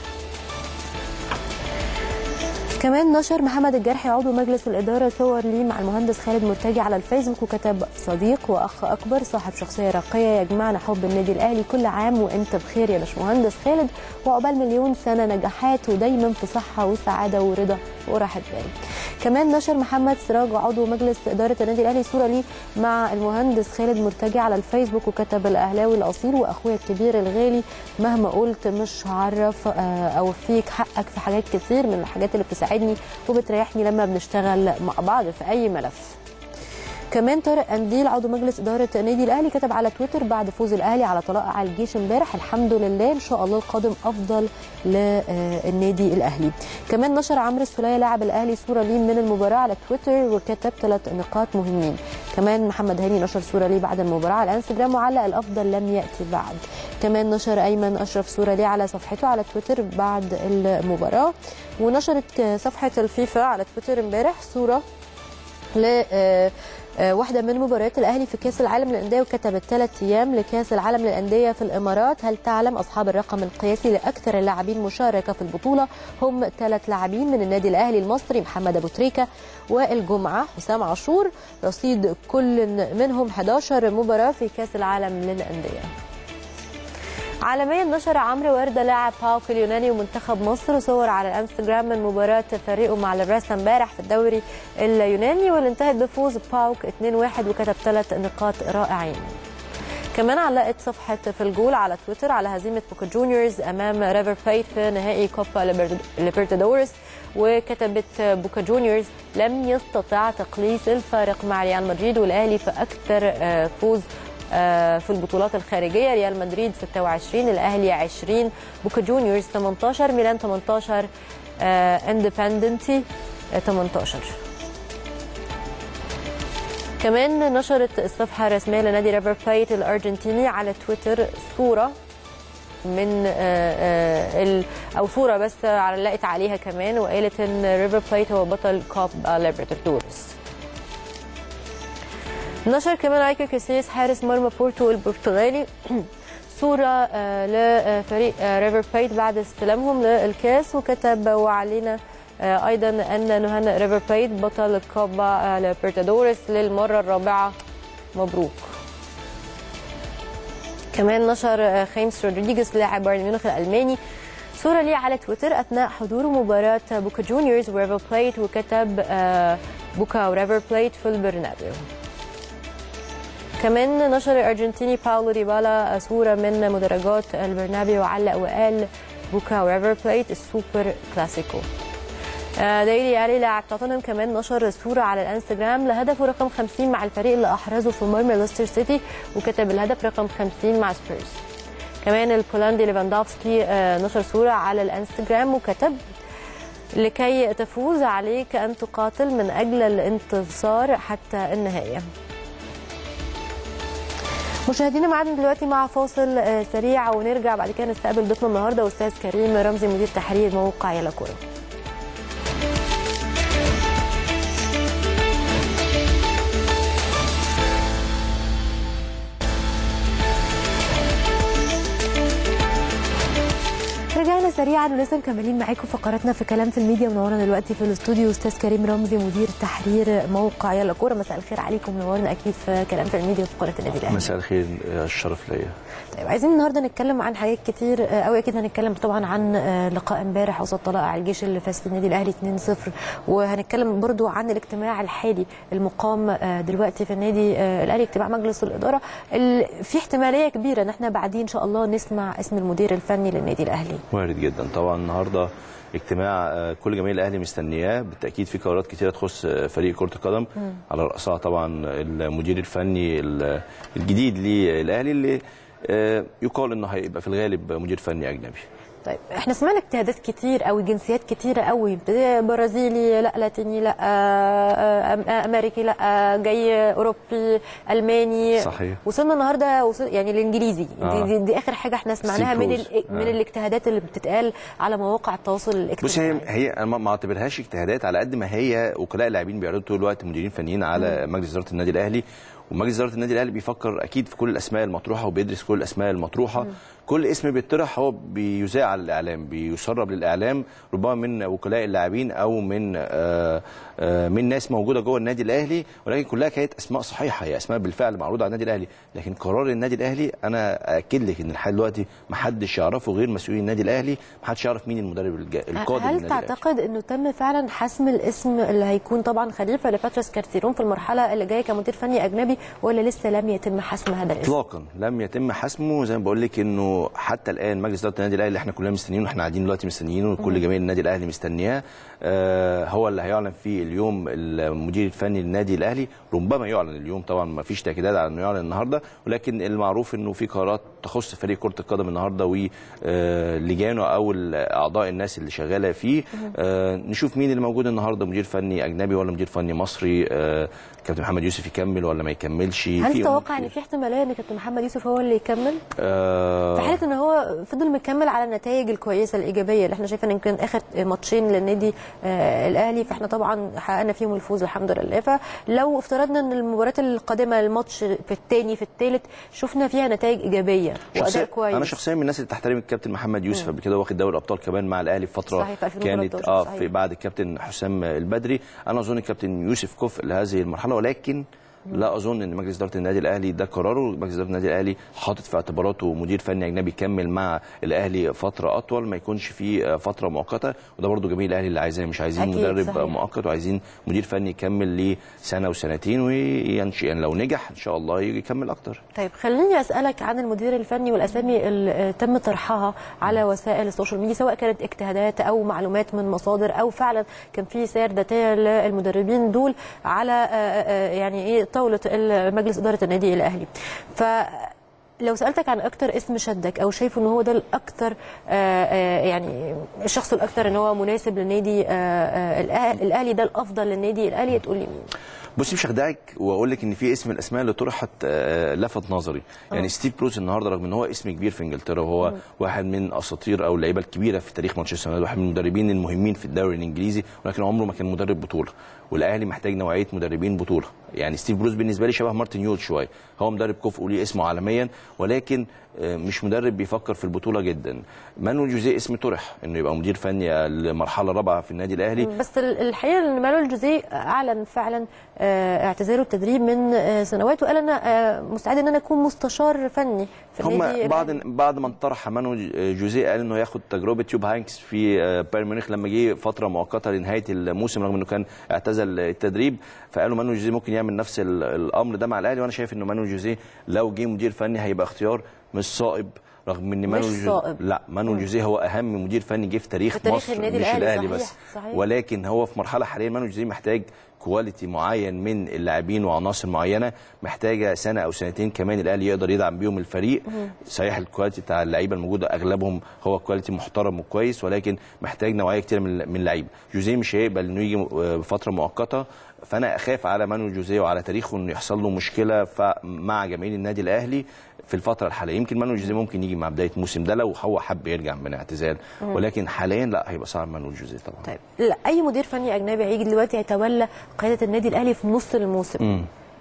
كمان نشر محمد الجرحي عضو مجلس الإدارة صور ليه مع المهندس خالد مرتجي على الفيسبوك وكتب صديق وأخ أكبر صاحب شخصية راقية يجمعنا حب النادي الأهلي كل عام وأنت بخير يا باشمهندس خالد وعقبال مليون سنة نجاحات ودايما في صحة وسعادة ورضا وراحة بال كمان نشر محمد سراج عضو مجلس إدارة النادي الأهلي صورة ليه مع المهندس خالد مرتجي على الفيسبوك وكتب الأهلاوي الأصيل وأخويا الكبير الغالي مهما قلت مش هعرف آه، أوفيك حقك في حاجات كتير من الحاجات اللي بتساعدني وبتريحني لما بنشتغل مع بعض في أي ملف كمان طارق قنديل عضو مجلس اداره النادي الاهلي كتب على تويتر بعد فوز الاهلي على طلائع الجيش امبارح الحمد لله ان شاء الله القادم افضل للنادي الاهلي كمان نشر عمرو السوليه لاعب الاهلي صوره ليه من المباراه على تويتر وكتب ثلاث نقاط مهمين كمان محمد هاني نشر صوره ليه بعد المباراه على الانستجرام وعلق الافضل لم ياتي بعد كمان نشر ايمن اشرف صوره ليه على صفحته على تويتر بعد المباراه ونشرت صفحه الفيفا على تويتر امبارح صوره ل آه، آه، واحدة من مباريات الأهلي في كأس العالم للأندية وكتبت ثلاث أيام لكأس العالم للأندية في الإمارات هل تعلم أصحاب الرقم القياسي لأكثر اللاعبين مشاركة في البطولة هم ثلاث لاعبين من النادي الأهلي المصري محمد أبو تريكة والجمعة حسام عاشور رصيد كل منهم 11 مباراة في كأس العالم للأندية عالميا نشر عمرو ورده لاعب باوك اليوناني ومنتخب مصر صور على الانستجرام من مباراه فريقه مع ليفراستا امبارح في الدوري اليوناني واللي انتهت بفوز باوك 2-1 وكتب ثلاث نقاط رائعين كمان علقت صفحة في الجول على تويتر على هزيمة بوكا جونيورز أمام ريفر بليت في نهائي كوبا ليبرتادورس وكتبت بوكا جونيورز لم يستطع تقليص الفارق مع ريال مدريد والأهلي في أكثر آه، فوز آه، في البطولات الخارجيه ريال مدريد 26 الاهلي 20 بوكا جونيورز 18 ميلان 18 اندبندنتي 18 كمان نشرت الصفحه الرسميه لنادي ريفر بلايت الارجنتيني على تويتر صوره من آه، آه، ال- او صوره بس علقت عليها كمان وقالت ان ريفر بلايت هو بطل كوب ليبرتادورس نشر كمان ايكر كاسيس حارس مرمى بورتو البرتغالي صورة آه، لفريق آه، ريفر بلايت بعد استلامهم للكاس وكتب وعلينا آه، ايضا ان نهان ريفر بليت بطل كوبا آه، ليبرتادوريس للمره الرابعه مبروك كمان نشر آه، خيمس رودريجيز لاعب بايرن ميونخ الالماني صوره ليه على تويتر اثناء حضوره مباراه بوكا جونيورز وريفر بليت وكتب آه، بوكا وريفر بليت في البرنابيو كمان نشر الارجنتيني باولو ديبالا صوره من مدرجات البرنابيو وعلق وقال بوكا وريفر بليت السوبر كلاسيكو آه، دايلي الي لاعب توتنهام كمان نشر صوره على الانستجرام لهدفه رقم 50 مع الفريق اللي احرزه في مرمى ليستر سيتي وكتب الهدف رقم 50 مع سبيرز كمان البولندي ليفاندوفسكي آه، نشر صوره على الانستجرام وكتب لكي تفوز عليك ان تقاتل من اجل الانتصار حتى النهايه مشاهدينا معانا دلوقتي مع فاصل آه، سريع ونرجع بعد كده نستقبل ضيفنا النهارده استاذ كريم رمزي مدير تحرير موقع يلا كوره رجعنا سريعا ولسه مكملين معاكم فقراتنا في كلام في الميديا منورنا دلوقتي في الاستوديو استاذ كريم رمزي مدير تحرير موقع يلا كوره مساء الخير عليكم منورنا اكيد في كلام في الميديا في فقره النادي الاهلي
مساء الخير الشرف ليا
طيب عايزين النهارده نتكلم عن حاجات كتير آه، قوي اكيد هنتكلم طبعا عن آه، لقاء امبارح وسط طلائع الجيش اللي فاز في النادي الاهلي 2-0 وهنتكلم برضو عن الاجتماع الحالي المقام آه، دلوقتي في النادي آه، الاهلي اجتماع مجلس الاداره ال- في احتماليه كبيره ان احنا بعدين ان شاء الله نسمع اسم المدير الفني للنادي الاهلي
وارد جدا طبعا النهارده اجتماع آه، كل جماهير الاهلي مستنياه بالتاكيد في قرارات كتيره تخص آه، فريق كره القدم على راسها طبعا المدير الفني ال- الجديد للاهلي اللي آه، يقال انه هيبقى في الغالب مدير فني اجنبي
طيب احنا سمعنا اجتهادات كتير قوي جنسيات كتيره قوي برازيلي لا لاتيني لا آه، أم- آه، امريكي لا آه، جاي اوروبي الماني
صحيح.
وصلنا النهارده وصل يعني الانجليزي
آه.
دي, دي, دي اخر حاجه احنا سمعناها من
سيكروز.
ال- من
آه.
الاجتهادات اللي بتتقال على مواقع التواصل
بص هي
الاجتماعي
هي انا ما- ما اعتبرهاش اجتهادات على قد ما هي وكلاء اللاعبين بيعرضوا طول الوقت مديرين فنيين على مجلس اداره النادي الاهلي ومجلس اداره النادي الاهلي بيفكر اكيد في كل الاسماء المطروحه وبيدرس كل الاسماء المطروحه كل اسم بيطرح هو بيذاع على الاعلام بيسرب للاعلام ربما من وكلاء اللاعبين او من آه آه من ناس موجوده جوه النادي الاهلي ولكن كلها كانت اسماء صحيحه هي اسماء بالفعل معروضه على النادي الاهلي لكن قرار النادي الاهلي انا اكد لك ان لحد دلوقتي ما حدش يعرفه غير مسؤولين النادي الاهلي ما حدش يعرف مين المدرب الج- القادم
هل
للنادي الأهلي.
تعتقد انه تم فعلا حسم الاسم اللي هيكون طبعا خليفه لباتريس كارتيرون في المرحله اللي جايه كمدير فني اجنبي ولا لسه لم يتم حسم هذا الاسم؟
اطلاقا لم يتم حسمه زي ما بقول لك انه حتى الان مجلس اداره النادي الاهلي اللي احنا كلنا مستنيينه واحنا قاعدين دلوقتي مستنيينه وكل جماهير النادي الاهلي مستنياه آه هو اللي هيعلن فيه اليوم المدير الفني للنادي الاهلي ربما يعلن اليوم طبعا ما فيش تاكيدات على انه يعلن النهارده ولكن المعروف انه في قرارات تخص فريق كره القدم النهارده ولجانه او اعضاء الناس اللي شغاله فيه آه نشوف مين اللي موجود النهارده مدير فني اجنبي ولا مدير فني مصري آه كابتن محمد يوسف يكمل ولا ما يكملش
هل
في
تتوقع
أمور
ان في احتماليه ان كابتن محمد يوسف هو اللي يكمل؟
آه
في حاله ان هو فضل مكمل على النتائج الكويسه الايجابيه اللي احنا شايفين ان كان اخر ماتشين للنادي آه الاهلي فاحنا طبعا حققنا فيهم الفوز الحمد لله فلو افترضنا ان المباريات القادمه الماتش في الثاني في الثالث شفنا فيها نتائج ايجابيه واداء
شخصيا
كويس
انا شخصيا من الناس اللي تحترم الكابتن محمد يوسف قبل كده واخد دوري الابطال كمان مع الاهلي في فتره
صحيح، في
كانت
2013
اه
صحيح.
في بعد الكابتن حسام البدري انا اظن الكابتن يوسف كفء لهذه المرحله ولكن لا اظن ان مجلس اداره النادي الاهلي ده قراره مجلس اداره النادي الاهلي حاطط في اعتباراته مدير فني اجنبي يكمل مع الاهلي فتره اطول ما يكونش في آه، فتره مؤقته وده برضو جميع الاهلي اللي عايزاه مش عايزين
أكيد،
مدرب
صحيح.
مؤقت وعايزين مدير فني يكمل لسنه وسنتين وينشئ يعني لو نجح ان شاء الله يكمل اكتر
طيب خليني اسالك عن المدير الفني والاسامي اللي تم طرحها على وسائل السوشيال ميديا سواء كانت اجتهادات او معلومات من مصادر او فعلا كان في سير ذاتيه للمدربين دول على آه، آه، يعني ايه طاوله ال- مجلس اداره النادي الاهلي ف لو سالتك عن اكتر اسم شدك او شايفه ان هو ده الاكثر آه، آه، يعني الشخص الاكثر ان هو مناسب للنادي آه، آه، الأه- الاهلي ده الافضل للنادي الاهلي تقول لي مين؟
بصي مش هخدعك واقول لك ان في اسم من الاسماء اللي طرحت آه، لفت نظري يعني ستيف بروز النهارده رغم ان هو اسم كبير في انجلترا وهو واحد من اساطير او اللعيبه الكبيره في تاريخ مانشستر يونايتد واحد من المدربين المهمين في الدوري الانجليزي ولكن عمره ما كان مدرب بطوله والاهلي محتاج نوعيه مدربين بطوله يعني ستيف بروز بالنسبه لي شبه مارتن يول شويه هو مدرب كفء وليه اسمه عالميا ولكن آه، مش مدرب بيفكر في البطوله جدا مانويل جوزيه اسم طرح انه يبقى مدير فني لمرحله رابعه في النادي الاهلي
بس ال- الحقيقه ان مانويل جوزيه اعلن فعلا آه، اعتزاله التدريب من آه، سنوات وقال انا آه، مستعد ان انا اكون مستشار فني في النادي
هم بعد
الأهلي.
بعد ما انطرح مانويل جوزيه قال انه ياخد تجربه يوب هانكس في آه، بايرن ميونخ لما جه فتره مؤقته لنهايه الموسم رغم انه كان اعتزل التدريب فقالوا مانويل جوزيه ممكن يعمل نفس ال- الامر ده مع الاهلي وانا شايف انه مانويل جوزيه لو جه مدير فني هيبقى اختيار مش صائب رغم ان
مش
مانويل جو-
صائب.
لا مانويل جوزيه هو اهم مدير فني جه في تاريخ,
في تاريخ
مصر
النادي
مش
الأهلي،
الاهلي
صحيح،
بس
صحيح.
ولكن هو في مرحله حاليا مانويل جوزيه محتاج كواليتي معين من اللاعبين وعناصر معينه محتاجه سنه او سنتين كمان الاهلي يقدر يدعم بيهم الفريق صحيح الكواليتي بتاع اللعيبه الموجوده اغلبهم هو كواليتي محترم وكويس ولكن محتاج نوعيه كتير من من اللعيبه جوزيه مش هيقبل انه يجي بفتره مؤقته فانا اخاف على مانويل جوزيه وعلى تاريخه انه يحصل له مشكله ف- مع جماهير النادي الاهلي في الفتره الحاليه يمكن مانويل جوزيه ممكن يجي مع بدايه الموسم ده لو هو حب يرجع من اعتزال ولكن حاليا لا هيبقى صعب مانويل جوزيه طبعا
طيب لا اي مدير فني اجنبي هيجي دلوقتي هيتولى قياده النادي الاهلي في نص الموسم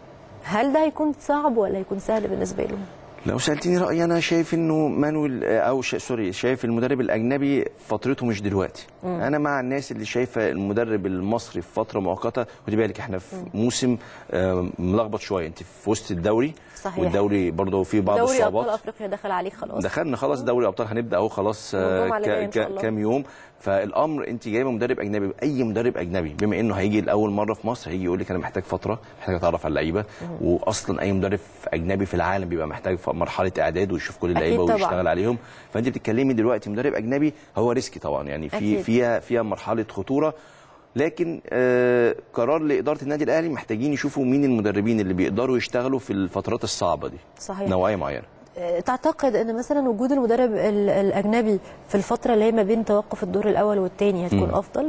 هل ده هيكون صعب ولا هيكون سهل بالنسبه له؟
لو سالتني رايي انا شايف انه مانويل او ش... سوري شايف المدرب الاجنبي فترته مش دلوقتي مم. انا مع الناس اللي شايفه المدرب المصري في فتره مؤقته خدي بالك احنا في موسم آه، ملخبط شويه انت في وسط الدوري
صحيح.
والدوري برضه فيه بعض
دوري ابطال
الصعوبات
افريقيا دخل عليك خلاص
دخلنا خلاص دوري ابطال هنبدا اهو خلاص آه،
والجمعة اللي جاية إن
ك-
شاء
ك-
الله.
كام يوم فالامر انت جايبه مدرب اجنبي اي مدرب اجنبي بما انه هيجي لاول مره في مصر هيجي يقول لك انا محتاج فتره محتاج اتعرف على اللعيبه واصلا اي مدرب اجنبي في العالم بيبقى محتاج ف- مرحله اعداد ويشوف كل اللعيبه
طبعاً.
ويشتغل عليهم فانت بتتكلمي دلوقتي مدرب اجنبي هو ريسكي طبعا يعني في
أكيد.
فيها فيها مرحله خطوره لكن آه قرار لاداره النادي الاهلي محتاجين يشوفوا مين المدربين اللي بيقدروا يشتغلوا في الفترات الصعبه دي
صحيح.
نوعيه معينه
آه، تعتقد ان مثلا وجود المدرب ال- الاجنبي في الفتره اللي هي ما بين توقف الدور الاول والثاني هتكون افضل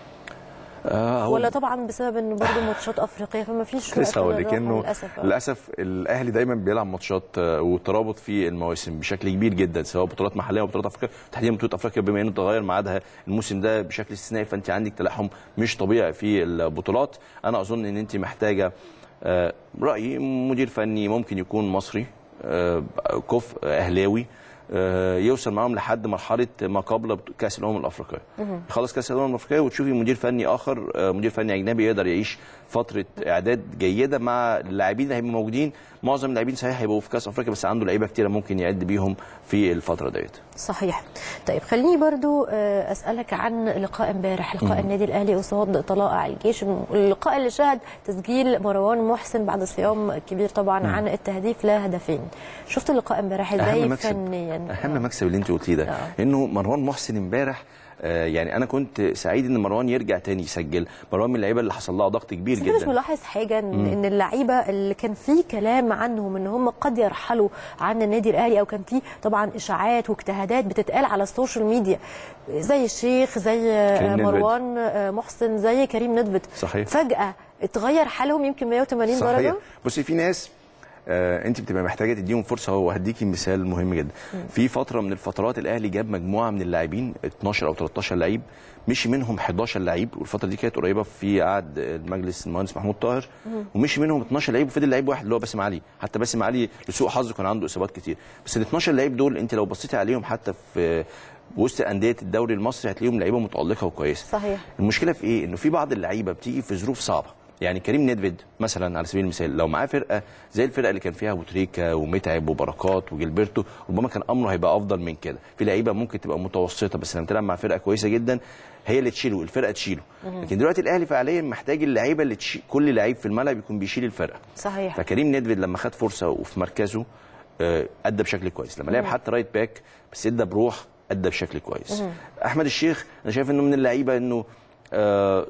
آه هو
ولا طبعا بسبب ان برضه ماتشات افريقيه فما فيش
لسه هقول لك
للراحة
انه
للاسف آه.
للاسف الاهلي دايما بيلعب ماتشات آه، وترابط في المواسم بشكل كبير جدا سواء بطولات محليه وبطولات افريقيا تحديدا بطوله افريقيا بما انه تغير ميعادها الموسم ده بشكل استثنائي فانت عندك تلاحم مش طبيعي في البطولات انا اظن ان انت محتاجه آه، رايي مدير فني ممكن يكون مصري آه، كفء اهلاوي آه، يوصل معاهم لحد مرحله ما قبل بط- كاس الامم الافريقيه خلاص كاس الامم الافريقيه وتشوفي مدير فني اخر آه، مدير فني اجنبي يقدر يعيش فتره اعداد جيده مع اللاعبين اللي هيبقوا موجودين معظم اللاعبين صحيح هيبقوا في كاس افريقيا بس عنده لعيبه كتيره ممكن يعد بيهم في الفتره ديت
صحيح طيب خليني برضو آه، اسالك عن لقاء امبارح لقاء النادي الاهلي قصاد طلائع الجيش اللقاء اللي شهد تسجيل مروان محسن بعد صيام كبير طبعا عن التهديف لا هدفين شفت اللقاء امبارح ازاي
اهم مكسب
فنيا
اهم مكسب اللي انت قلتيه ده
آه.
انه مروان محسن امبارح آه، يعني انا كنت سعيد ان مروان يرجع تاني يسجل مروان من اللعيبه اللي حصل لها ضغط كبير
بس انت مش
جدا
ملاحظ حاجه ان, إن اللعيبه اللي كان في كلام عنهم ان هم قد يرحلوا عن النادي الاهلي او كان في طبعا اشاعات واجتهادات بتتقال على السوشيال ميديا زي الشيخ زي آه،
كريم ندفد.
مروان آه، محسن زي كريم ندفد
صحيح.
فجاه اتغير حالهم يمكن 180
صحيح
درجه
بصي في ناس آه انت بتبقى محتاجه تديهم فرصه وهديكي مثال مهم جدا في فتره من الفترات الاهلي جاب مجموعه من اللاعبين 12 او 13 لعيب مشي منهم 11 لعيب والفتره دي كانت قريبه في عهد المجلس المهندس محمود طاهر ومشي منهم 12 لعيب وفضل لعيب واحد اللي هو باسم علي حتى باسم علي لسوء حظه كان عنده اصابات كتير بس ال 12 لعيب دول انت لو بصيتي عليهم حتى في وسط انديه الدوري المصري هتلاقيهم لعيبه متالقه وكويسه
صحيح
المشكله في ايه؟ انه في بعض اللعيبه بتيجي في ظروف صعبه يعني كريم ندفد مثلا على سبيل المثال لو معاه فرقه زي الفرقه اللي كان فيها ابو تريكه ومتعب وبركات وجilberto ربما كان امره هيبقى افضل من كده في لعيبه ممكن تبقى متوسطه بس لما تلعب مع فرقه كويسه جدا هي اللي تشيله الفرقه تشيله لكن دلوقتي الاهلي فعليا محتاج اللعيبه اللي تشي... كل لعيب في الملعب يكون بيشيل الفرقه
صحيح
فكريم ندفد لما خد فرصه وفي مركزه آه، ادى بشكل كويس لما لعب حتى رايت باك بس ادى بروح ادى بشكل كويس احمد الشيخ انا شايف انه من اللعيبه انه آه،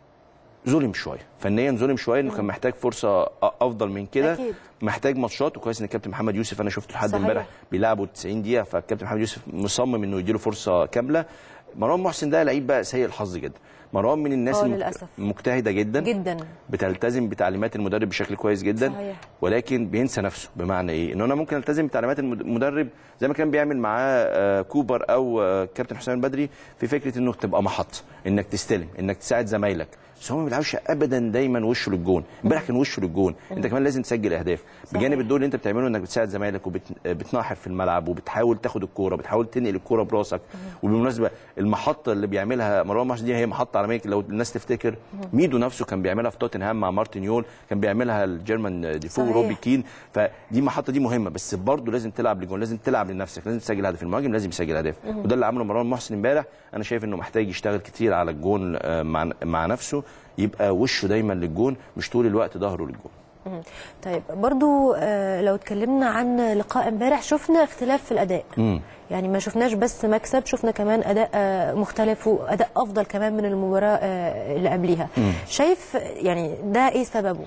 ظلم شويه فنيا ظلم شويه انه كان محتاج فرصه أ- افضل من كده
أكيد.
محتاج ماتشات وكويس ان الكابتن محمد يوسف انا شفته لحد
صحيح.
امبارح بيلعبوا 90 دقيقه فالكابتن محمد يوسف مصمم انه يديله فرصه كامله مروان محسن ده لعيب بقى سيء الحظ جدا مروان من الناس
آه،
المجت-
للأسف.
مجتهده جدا
جدا
بتلتزم بتعليمات المدرب بشكل كويس جدا
صحيح.
ولكن بينسى نفسه بمعنى ايه ان انا ممكن التزم بتعليمات المد- المدرب زي ما كان بيعمل معاه آه، كوبر او آه، كابتن حسام البدري في فكره انه تبقى محط انك تستلم انك تساعد زمايلك بس هو ما بيلعبش ابدا دايما وشه للجون امبارح كان وشه للجون انت كمان لازم تسجل اهداف بجانب الدور اللي انت بتعمله انك بتساعد زمايلك وبتناحر في الملعب وبتحاول تاخد الكوره بتحاول تنقل الكوره براسك وبالمناسبه المحطه اللي بيعملها مروان محسن دي هي محطه عالميه لو الناس تفتكر ميدو نفسه كان بيعملها في توتنهام مع مارتن يول كان بيعملها الجيرمان ديفو
صحيح.
وروبي كين فدي المحطه دي مهمه بس برضه لازم تلعب لجون لازم تلعب لنفسك لازم تسجل هدف المهاجم لازم يسجل اهداف وده اللي عمله مروان محسن امبارح انا شايف انه محتاج يشتغل كتير على الجون آه، مع مع نفسه يبقى وشه دايما للجون مش طول الوقت ظهره للجون
مم. طيب برضو آه، لو اتكلمنا عن لقاء امبارح شفنا اختلاف في الاداء
مم.
يعني ما شفناش بس مكسب شفنا كمان اداء آه، مختلف واداء افضل كمان من المباراه آه، اللي قبليها شايف يعني ده ايه سببه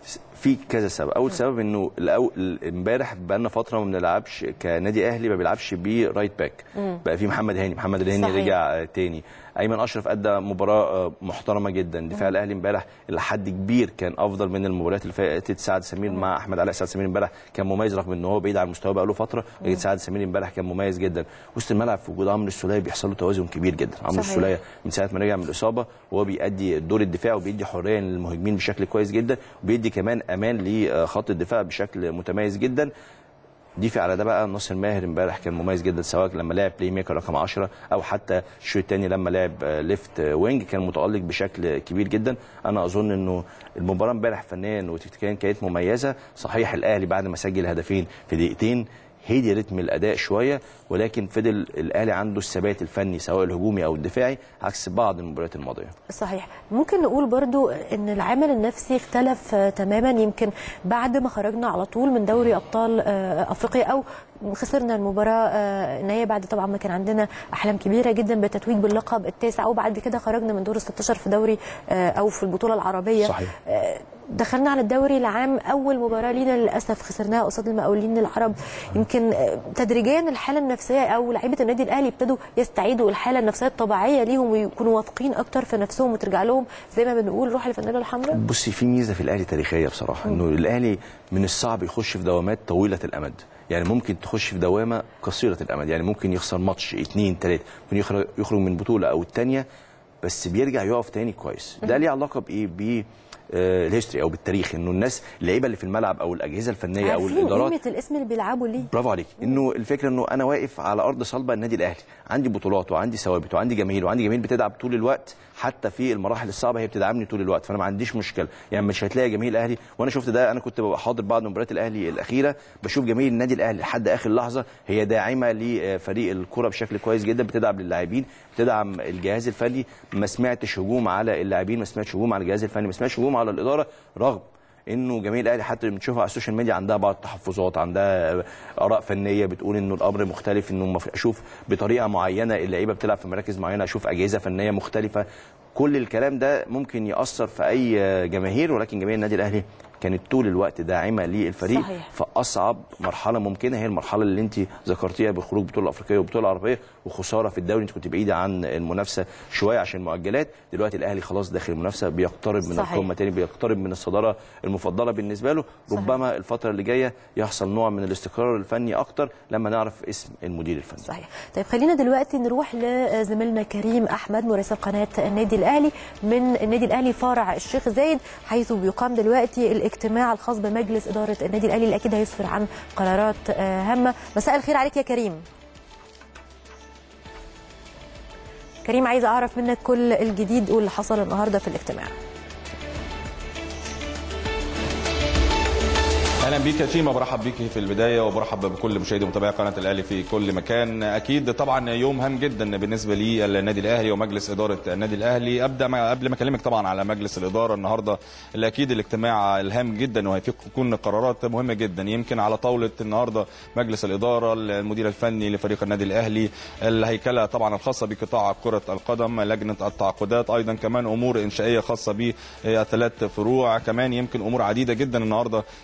في كذا سبب اول سبب انه الأول امبارح بقى لنا فتره ما بنلعبش كنادي اهلي ما بيلعبش برايت باك بقى في محمد هاني محمد الهاني
صحيح.
رجع آه، تاني ايمن اشرف ادى مباراه آه، محترمه جدا دفاع الاهلي امبارح الى حد كبير كان افضل من المباريات اللي فاتت سعد سمير مع احمد علاء سعد سمير امبارح كان مميز رغم ان هو بعيد عن مستواه بقى له فتره لكن سعد سمير امبارح كان مميز جدا وسط الملعب في وجود عمرو السوليه بيحصل له توازن كبير جدا عمرو
صحيح.
السوليه من ساعه ما رجع من الاصابه وهو بيأدي دور الدفاع وبيدي حريه للمهاجمين بشكل كويس جدا وبيدي كمان امان لخط الدفاع بشكل متميز جدا ضيفي على ده بقى ناصر ماهر امبارح كان مميز جدا سواء لما لعب بلاي ميكر رقم 10 او حتى الشوط الثاني لما لعب آه، ليفت آه، وينج كان متالق بشكل كبير جدا انا اظن انه المباراه امبارح فنيا وتكتيكيا كانت مميزه صحيح الاهلي بعد ما سجل هدفين في دقيقتين هدي رتم الاداء شويه ولكن فضل الاهلي عنده الثبات الفني سواء الهجومي او الدفاعي عكس بعض المباريات الماضيه
صحيح ممكن نقول برضو ان العامل النفسي اختلف آه، تماما يمكن بعد ما خرجنا على طول من دوري ابطال آه، افريقيا او خسرنا المباراه آه، ان هي بعد طبعا ما كان عندنا احلام كبيره جدا بالتتويج باللقب التاسع وبعد كده خرجنا من دور ال 16 في دوري آه، او في البطوله العربيه
صحيح.
آه، دخلنا على الدوري العام اول مباراه لينا للاسف خسرناها قصاد المقاولين العرب يمكن آه، تدريجيا الحاله النفسيه او لعيبه النادي الاهلي ابتدوا يستعيدوا الحاله النفسيه الطبيعيه ليهم ويكونوا واثقين اكتر في نفسهم وترجع لهم زي ما بنقول روح الفانيلا الحمراء
بصي في ميزه في الاهلي تاريخيه بصراحه انه الاهلي من الصعب يخش في دوامات طويله الامد يعني ممكن تخش في دوامه قصيره الامد يعني ممكن يخسر ماتش اثنين ثلاثه ممكن يخرج يخرج من بطوله او الثانيه بس بيرجع يقف تاني كويس ده ليه علاقه بايه ب آه، الهيستوري او بالتاريخ انه الناس اللعيبه اللي في الملعب او الاجهزه الفنيه او
عارفين
الادارات
قيمه الاسم اللي بيلعبوا ليه
برافو عليك انه الفكره انه انا واقف على ارض صلبه النادي الاهلي عندي بطولات وعندي ثوابت وعندي جماهير وعندي جماهير بتدعم طول الوقت حتى في المراحل الصعبه هي بتدعمني طول الوقت فانا ما عنديش مشكله يعني مش هتلاقي جماهير الاهلي وانا شفت ده انا كنت ببقى حاضر بعض مباريات الاهلي الاخيره بشوف جماهير النادي الاهلي لحد اخر لحظه هي داعمه لفريق الكره بشكل كويس جدا بتدعم للاعبين بتدعم الجهاز الفني ما سمعتش هجوم على اللاعبين ما سمعتش هجوم على الجهاز الفني ما سمعتش هجوم على الاداره رغم انه جماهير الاهلي حتى اللي بنشوفها على السوشيال ميديا عندها بعض التحفظات عندها اراء فنيه بتقول انه الامر مختلف انه مف- اشوف بطريقه معينه اللعيبه بتلعب في مراكز معينه اشوف اجهزه فنيه مختلفه كل الكلام ده ممكن ياثر في اي جماهير ولكن جماهير النادي الاهلي كانت طول الوقت داعمه للفريق
صحيح.
فاصعب مرحله ممكنه هي المرحله اللي انت ذكرتيها بخروج بطوله افريقيه وبطوله عربيه وخساره في الدوري انت كنت بعيده عن المنافسه شويه عشان المؤجلات دلوقتي الاهلي خلاص داخل المنافسه بيقترب من
صحيح.
القمه تاني بيقترب من الصداره المفضله بالنسبه له
صحيح.
ربما الفتره اللي جايه يحصل نوع من الاستقرار الفني اكتر لما نعرف اسم المدير الفني
صحيح طيب خلينا دلوقتي نروح لزميلنا كريم احمد مراسل قناه النادي الاهلي من النادي الاهلي فرع الشيخ زايد حيث بيقام دلوقتي الاجتماع الخاص بمجلس اداره النادي الاهلي اللي اكيد هيسفر عن قرارات آه، هامه مساء الخير عليك يا كريم كريم عايزه اعرف منك كل الجديد واللي حصل النهارده في الاجتماع
اهلا بيك يا شيماء برحب بيك في البدايه وبرحب بكل مشاهدي ومتابعي قناه الاهلي في كل مكان اكيد طبعا يوم هام جدا بالنسبه للنادي الاهلي ومجلس اداره النادي الاهلي ابدا مع قبل ما اكلمك طبعا على مجلس الاداره النهارده اللي اكيد الاجتماع الهام جدا وهيكون قرارات مهمه جدا يمكن على طاوله النهارده مجلس الاداره المدير الفني لفريق النادي الاهلي الهيكله طبعا الخاصه بقطاع كره القدم لجنه التعاقدات ايضا كمان امور انشائيه خاصه بثلاث فروع كمان يمكن امور عديده جدا النهارده كانت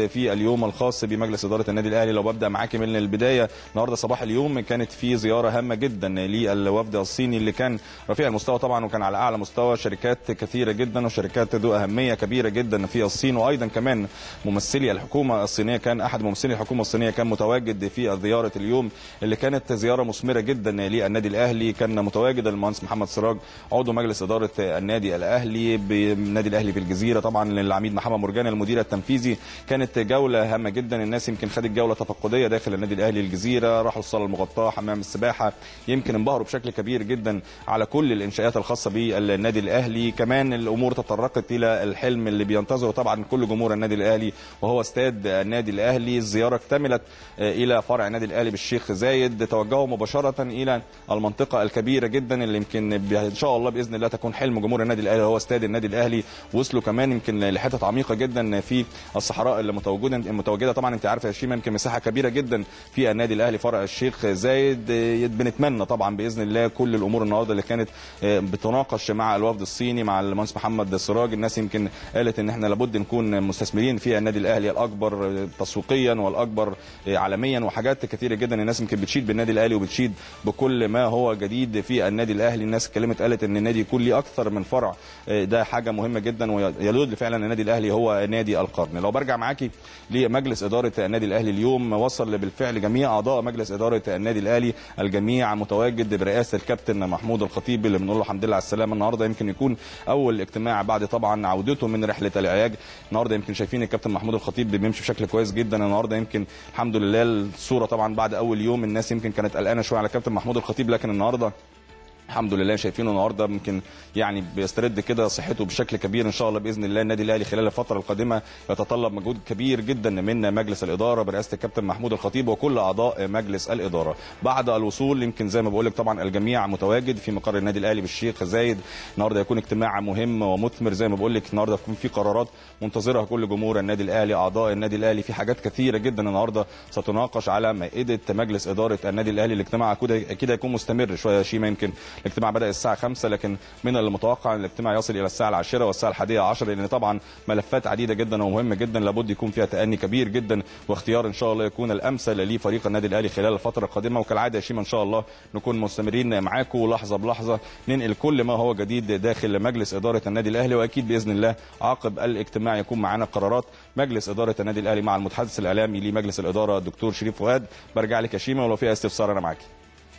في اليوم الخاص بمجلس اداره النادي الاهلي لو ببدا معاك من البدايه النهارده صباح اليوم كانت في زياره هامه جدا للوفد الصيني اللي كان رفيع المستوى طبعا وكان على اعلى مستوى شركات كثيره جدا وشركات ذو اهميه كبيره جدا في الصين وايضا كمان ممثلي الحكومه الصينيه كان احد ممثلي الحكومه الصينيه كان متواجد في زياره اليوم اللي كانت زياره مثمره جدا للنادي الاهلي كان متواجد المهندس محمد سراج عضو مجلس اداره النادي الاهلي بالنادي الاهلي في الجزيره طبعا العميد محمد مرجان المدير التنفيذي كانت جوله هامه جدا الناس يمكن خدت جوله تفقديه داخل النادي الاهلي الجزيره راحوا الصاله المغطاه حمام السباحه يمكن انبهروا بشكل كبير جدا على كل الانشاءات الخاصه بالنادي الاهلي كمان الامور تطرقت الى الحلم اللي بينتظره طبعا كل جمهور النادي الاهلي وهو استاد النادي الاهلي الزياره اكتملت الى فرع النادي الاهلي بالشيخ زايد توجهوا مباشره الى المنطقه الكبيره جدا اللي يمكن ان شاء الله باذن الله تكون حلم جمهور النادي الاهلي هو استاد النادي الاهلي وصلوا كمان يمكن لحتت عميقه جدا في الصحراء اللي متواجده متواجده طبعا انت عارف يا شيما يمكن مساحه كبيره جدا في النادي الاهلي فرع الشيخ زايد بنتمنى طبعا باذن الله كل الامور النهارده اللي كانت بتناقش مع الوفد الصيني مع المهندس محمد سراج الناس يمكن قالت ان احنا لابد نكون مستثمرين في النادي الاهلي الاكبر تسويقيا والاكبر عالميا وحاجات كثيره جدا الناس يمكن بتشيد بالنادي الاهلي وبتشيد بكل ما هو جديد في النادي الاهلي الناس اتكلمت قالت ان النادي يكون ليه اكثر من فرع ده حاجه مهمه جدا ويدل فعلا النادي الاهلي هو نادي القرن لو برجع معاكي لمجلس اداره النادي الاهلي اليوم وصل بالفعل جميع اعضاء مجلس اداره النادي الاهلي الجميع متواجد برئاسه الكابتن محمود الخطيب اللي بنقول له الحمد لله على السلامه النهارده يمكن يكون اول اجتماع بعد طبعا عودته من رحله العلاج النهارده يمكن شايفين الكابتن محمود الخطيب بيمشي بشكل كويس جدا النهارده يمكن الحمد لله الصوره طبعا بعد اول يوم الناس يمكن كانت قلقانه شويه على الكابتن محمود الخطيب لكن النهارده الحمد لله شايفينه النهارده يمكن يعني بيسترد كده صحته بشكل كبير ان شاء الله باذن الله النادي الاهلي خلال الفتره القادمه يتطلب مجهود كبير جدا من مجلس الاداره برئاسه الكابتن محمود الخطيب وكل اعضاء مجلس الاداره بعد الوصول يمكن زي ما بقول لك طبعا الجميع متواجد في مقر النادي الاهلي بالشيخ زايد النهارده يكون اجتماع مهم ومثمر زي ما بقول لك النهارده يكون في قرارات منتظرها كل جمهور النادي الاهلي اعضاء النادي الاهلي في حاجات كثيره جدا النهارده ستناقش على مائده مجلس اداره النادي الاهلي الاجتماع اكيد هيكون مستمر شويه شيما يمكن الاجتماع بدا الساعه 5 لكن من المتوقع ان الاجتماع يصل الى الساعه العاشرة والساعه الحادية عشر لان طبعا ملفات عديده جدا ومهمه جدا لابد يكون فيها تأني كبير جدا واختيار ان شاء الله يكون الامثل لفريق النادي الاهلي خلال الفتره القادمه وكالعاده يا شيما ان شاء الله نكون مستمرين معاكم لحظه بلحظه ننقل كل ما هو جديد داخل مجلس اداره النادي الاهلي واكيد باذن الله عقب الاجتماع يكون معانا قرارات مجلس اداره النادي الاهلي مع المتحدث الاعلامي لمجلس الاداره الدكتور شريف فؤاد برجع لك يا شيما ولو فيها استفسار انا معاكي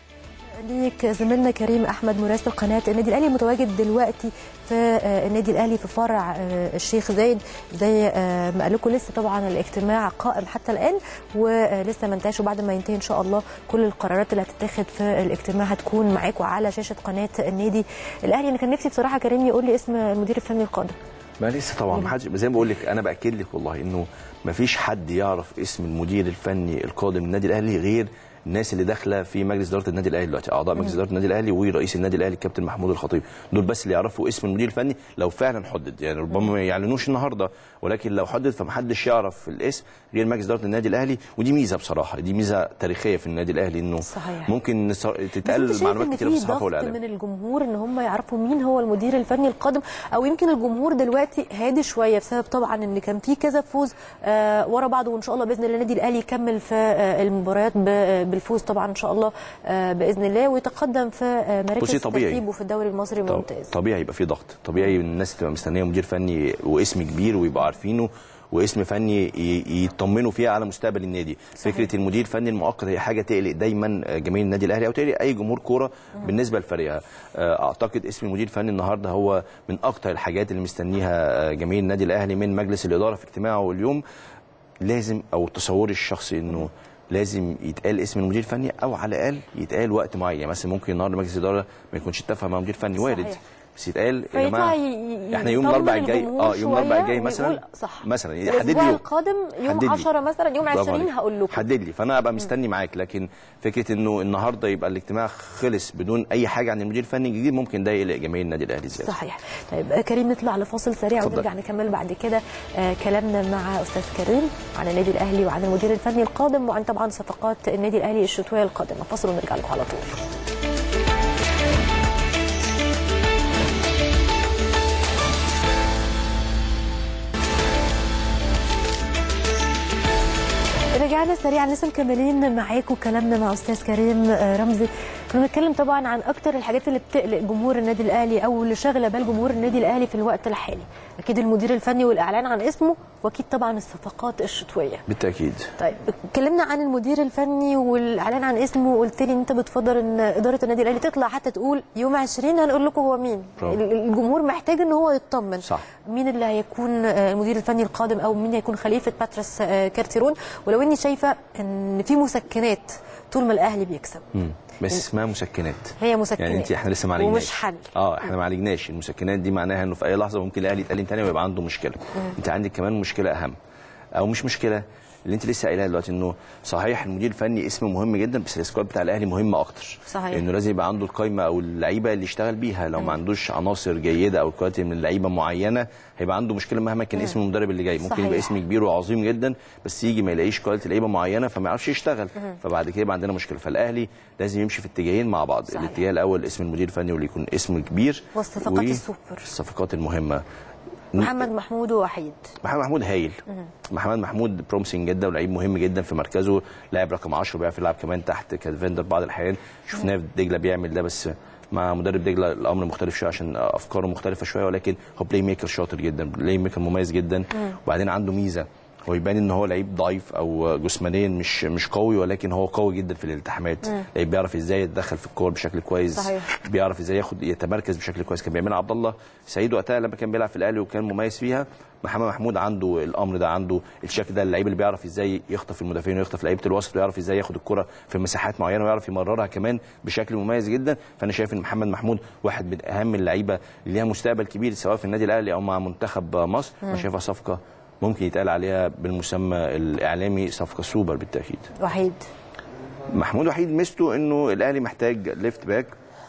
ليك زميلنا كريم احمد مراسل قناه النادي الاهلي متواجد دلوقتي في النادي الاهلي في فرع الشيخ زايد زي ما قال لكم لسه طبعا الاجتماع قائم حتى الان ولسه ما انتهاش وبعد ما ينتهي ان شاء الله كل القرارات اللي هتتاخد في الاجتماع هتكون معاكم على شاشه قناه النادي الاهلي انا كان نفسي بصراحه كريم يقول لي اسم المدير الفني القادم
ما لسه طبعا ما حدش زي ما بقول لك انا باكد لك والله انه ما فيش حد يعرف اسم المدير الفني القادم للنادي الاهلي غير الناس اللي داخله في مجلس اداره النادي الاهلي دلوقتي اعضاء مجلس اداره النادي الاهلي ورئيس النادي الاهلي الكابتن محمود الخطيب دول بس اللي يعرفوا اسم المدير الفني لو فعلا حدد يعني ربما ما يعلنوش النهارده ولكن لو حدد فمحدش يعرف الاسم غير مجلس اداره النادي الاهلي ودي ميزه بصراحه دي ميزه تاريخيه في النادي الاهلي انه
صحيح.
ممكن تتقال معلومات كتيره في الصحافه والاعلام
من الجمهور ان هم يعرفوا مين هو المدير الفني القادم او يمكن الجمهور دلوقتي هادي شويه بسبب طبعا ان كان في كذا فوز آه ورا بعض وان شاء الله باذن الله النادي الاهلي يكمل في آه المباريات بالفوز طبعا ان شاء الله آه باذن الله ويتقدم في آه مراكز الترتيب وفي الدوري المصري الممتاز
طبيعي يبقى في ضغط طبيعي الناس تبقى مستنيه مدير فني واسم كبير ويبقى عارفينه واسم فني يطمنوا فيها على مستقبل النادي صحيح. فكره المدير الفني المؤقت هي حاجه تقلق دايما جماهير النادي الاهلي او تقلق اي جمهور كوره بالنسبه لفريقها اعتقد اسم المدير الفني النهارده هو من اكتر الحاجات اللي مستنيها جماهير النادي الاهلي من مجلس الاداره في اجتماعه اليوم لازم او تصوري الشخصي انه لازم يتقال اسم المدير الفني او على الاقل يتقال وقت معين يعني مثلا ممكن النهارده مجلس الاداره ما يكونش اتفق مع مدير فني وارد
صحيح.
بس يتقال يا جماعه احنا يوم الاربعاء الجاي اه يوم الاربعاء الجاي مثلا
صح
مثلا
يحدد لي الاسبوع القادم يوم 10 مثلا يوم 20 هقول لكم
حدد لي فانا ابقى مستني معاك لكن فكره انه النهارده يبقى الاجتماع خلص بدون اي حاجه عن المدير الفني الجديد ممكن ده يقلق جماهير النادي الاهلي زياده
صحيح طيب كريم نطلع لفاصل سريع
اتفضل.
ونرجع نكمل بعد كده آه كلامنا مع استاذ كريم عن النادي الاهلي وعن المدير الفني القادم وعن طبعا صفقات النادي الاهلي الشتويه القادمه فاصل ونرجع لكم على طول ورجعنا سريعا لسه مكملين معاكم كلامنا مع استاذ كريم آه، رمزي كنا بنتكلم طبعا عن اكتر الحاجات اللي بتقلق جمهور النادي الاهلي او اللي شاغله بال جمهور النادي الاهلي في الوقت الحالي اكيد المدير الفني والاعلان عن اسمه واكيد طبعا الصفقات الشتويه
بالتاكيد
طيب اتكلمنا عن المدير الفني والاعلان عن اسمه وقلت لي ان انت بتفضل ان اداره النادي الاهلي تطلع حتى تقول يوم 20 هنقول لكم هو مين
برافو.
ال- الجمهور محتاج ان هو يطمن
صح.
مين اللي هيكون آه، المدير الفني القادم او مين هيكون خليفه باتريس آه، كارتيرون ولو اني شايفه ان في مسكنات طول ما الاهلي بيكسب
مم. بس اسمها مسكنات
هي مسكنات
يعني انت احنا لسه ما عالجناش
ومش حل
اه احنا ما عالجناش المسكنات دي معناها انه في اي لحظه ممكن الاهلي يتقلم تاني ويبقى عنده مشكله انت عندك كمان مشكله اهم او مش مشكله اللي انت لسه قايلها دلوقتي انه صحيح المدير الفني اسم مهم جدا بس السكواد بتاع الاهلي مهم اكتر
صحيح.
انه لازم يبقى عنده القايمه او اللعيبه اللي يشتغل بيها لو ما عندوش عناصر جيده او كواليتي من لعيبه معينه هيبقى عنده مشكله مهما كان اسم المدرب اللي جاي ممكن
صحيح.
يبقى اسم كبير وعظيم جدا بس يجي ما يلاقيش كواليتي لعيبه معينه فما يعرفش يشتغل فبعد كده يبقى عندنا مشكله فالاهلي لازم يمشي في اتجاهين مع بعض
صحيح.
الاتجاه الاول اسم المدير الفني واللي يكون اسم كبير
والصفقات السوبر.
الصفقات المهمه
محمد محمود ووحيد
محمد محمود هايل محمد محمود برومسنج جدا ولعيب مهم جدا في مركزه لاعب رقم 10 بيعرف يلعب كمان تحت كالفندر بعض الاحيان شفناه في دجله بيعمل ده بس مع مدرب دجله الامر مختلف شويه عشان افكاره مختلفه شويه ولكن هو بلاي ميكر شاطر جدا بلاي ميكر مميز جدا وبعدين عنده ميزه هو يبان ان هو لعيب ضعيف او جسمانيا مش مش قوي ولكن هو قوي جدا في الالتحامات لعيب بيعرف ازاي يتدخل في الكور بشكل كويس
صحيح.
بيعرف ازاي ياخد يتمركز بشكل كويس كان بيعملها عبد الله سعيد وقتها لما كان بيلعب في الاهلي وكان مميز فيها محمد محمود عنده الامر ده عنده الشكل ده اللعيب اللي بيعرف ازاي يخطف المدافعين ويخطف لعيبه الوسط ويعرف ازاي ياخد الكره في مساحات معينه ويعرف يمررها كمان بشكل مميز جدا فانا شايف ان محمد محمود واحد من اهم اللعيبه اللي ليها مستقبل كبير سواء في النادي الاهلي او مع منتخب مصر انا شايفها صفقه ممكن يتقال عليها بالمسمى الاعلامي صفقه سوبر بالتاكيد
وحيد
محمود وحيد ميزته انه الاهلي محتاج ليفت باك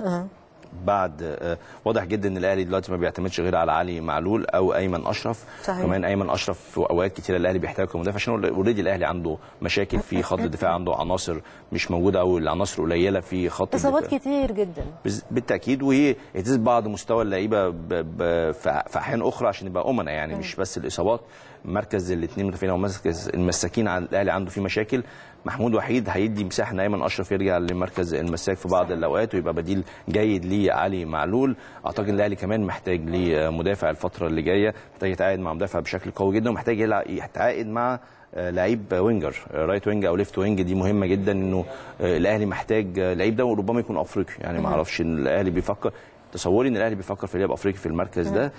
بعد آه، واضح جدا ان الاهلي دلوقتي ما بيعتمدش غير على علي معلول او ايمن اشرف
صحيح.
كمان ايمن اشرف في اوقات كتيره الاهلي بيحتاجه كمدافع عشان اوريدي الاهلي عنده مشاكل في خط الدفاع عنده عناصر مش موجوده او العناصر قليله في خط
اصابات
الدفاع
كتير جدا
بز- بالتاكيد وهي اهتز بعض مستوى اللعيبه ب- ب- في في احيان اخرى عشان يبقى امنا يعني مش بس الاصابات مركز الاثنين مدافعين او مركز المساكين عن الاهلي عنده فيه مشاكل محمود وحيد هيدي مساحه ان ايمن اشرف يرجع لمركز المساك في بعض الاوقات ويبقى بديل جيد لعلي معلول اعتقد الاهلي كمان محتاج لمدافع الفتره اللي جايه محتاج يتعاقد مع مدافع بشكل قوي جدا ومحتاج يلعب يتعاقد مع آه، لعيب وينجر آه، رايت وينج او ليفت وينج دي مهمه جدا انه آه، الاهلي محتاج آه، لعيب ده وربما يكون افريقي يعني ما اعرفش ان الاهلي بيفكر تصوري ان الاهلي بيفكر في لعب افريقي في المركز ده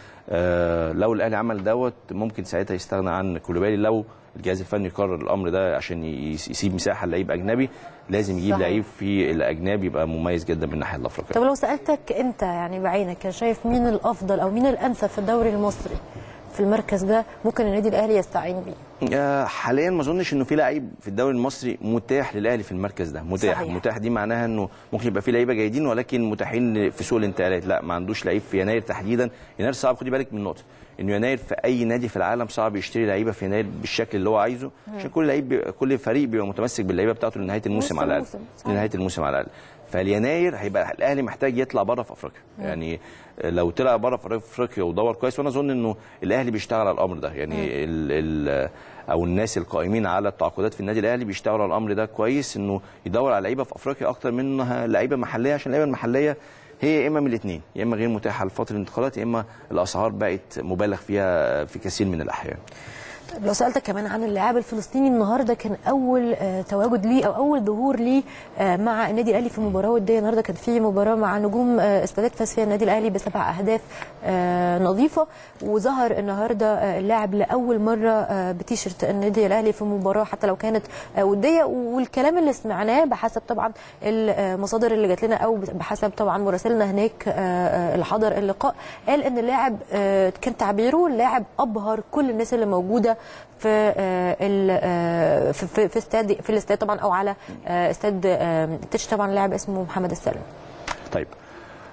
آه لو الاهلي عمل دوت ممكن ساعتها يستغنى عن كولوبالي لو الجهاز الفني يقرر الامر ده عشان ي- يسيب مساحه لعيب اجنبي لازم يجيب
صحيح.
لعيب في الاجنبي يبقى مميز جدا من الناحيه الافريقيه
طب لو سالتك انت يعني بعينك شايف مين الافضل او مين الانسب في الدوري المصري في المركز ده ممكن النادي الاهلي يستعين بيه
آه، حاليا ما اظنش انه في لعيب في الدوري المصري متاح للاهلي في المركز ده متاح
صحيح.
صحيح. متاح دي معناها انه ممكن يبقى في لعيبه جيدين ولكن متاحين في سوق الانتقالات لا ما عندوش لعيب في يناير تحديدا يناير صعب خدي بالك من نقطه انه يناير في اي نادي في العالم صعب يشتري لعيبه في يناير بالشكل اللي هو عايزه عشان كل لعيب بي- كل فريق بيبقى متمسك باللعيبه بتاعته لنهايه الموسم
نص
على الاقل
الموسم، صحيح.
لنهايه الموسم على الاقل فاليناير هيبقى الاهلي محتاج يطلع بره في افريقيا يعني لو طلع بره في افريقيا ودور كويس وانا اظن انه الاهلي بيشتغل على الامر ده يعني ال ال او الناس القائمين على التعاقدات في النادي الاهلي بيشتغلوا على الامر ده كويس انه يدور على لعيبه في افريقيا اكتر منها لعيبه محليه عشان اللعيبه المحليه هي يا اما من الاثنين يا اما غير متاحه لفتره الانتقالات يا اما الاسعار بقت مبالغ فيها في كثير من الاحيان
طب لو سالتك كمان عن اللاعب الفلسطيني النهارده كان اول آه، تواجد ليه او اول ظهور ليه آه، مع النادي الاهلي في مباراه وديه النهارده كان في مباراه مع نجوم آه، استادات فاز فيها النادي الاهلي بسبع اهداف آه، نظيفه وظهر النهارده آه، اللاعب لاول مره آه، بتيشرت النادي الاهلي في مباراه حتى لو كانت آه، وديه والكلام اللي سمعناه بحسب طبعا المصادر اللي جات لنا او بحسب طبعا مراسلنا هناك آه، آه، اللي حضر اللقاء قال ان اللاعب آه، كان تعبيره اللاعب ابهر كل الناس اللي موجوده في آه، ال- آه، في في- في استاد في الاستاد طبعا او على آه، استاد آه، تتش طبعا لاعب اسمه محمد السلام
طيب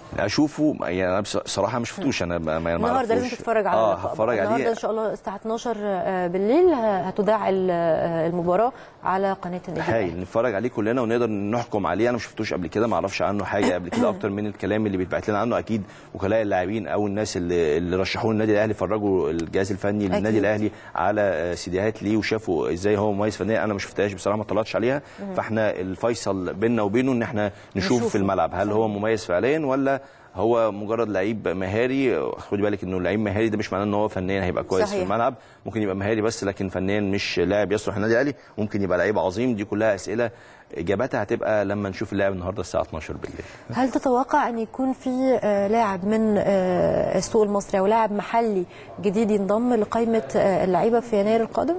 اشوفه يعني انا بص- صراحه ما شفتوش انا ما ما
النهارده لازم
معرفوش.
تتفرج على
اه
اللقاء.
هتفرج
النهارده
عليه
ان شاء الله الساعه 12 آه، بالليل ه- هتذاع ال- آه، المباراه على قناه النادي الأهلي.
هايل نتفرج عليه كلنا ونقدر نحكم عليه انا ما شفتوش قبل كده ما اعرفش عنه حاجه قبل كده اكتر من الكلام اللي بيتبعت لنا عنه اكيد وكلاء اللاعبين او الناس اللي, اللي رشحوه النادي الاهلي فرجوا الجهاز الفني
أكيد.
للنادي الاهلي على آه، سيديهات ليه وشافوا ازاي هو مميز فنيا انا ما شفتهاش بصراحه ما طلعتش عليها فاحنا الفيصل بيننا وبينه ان احنا نشوف
نشوفه.
في الملعب هل هو مميز فعليا ولا هو مجرد لعيب مهاري خدي بالك انه لعيب مهاري ده مش معناه ان هو فنيا هيبقى كويس
صحيح.
في الملعب ممكن يبقى مهاري بس لكن فنيا مش لاعب يصلح النادي الاهلي ممكن يبقى لعيب عظيم دي كلها اسئله اجابتها هتبقى لما نشوف اللاعب النهارده الساعه 12 بالليل
هل تتوقع ان يكون في آه، لاعب من آه، السوق المصري او لاعب محلي جديد ينضم لقائمه آه، اللعيبه في يناير القادم؟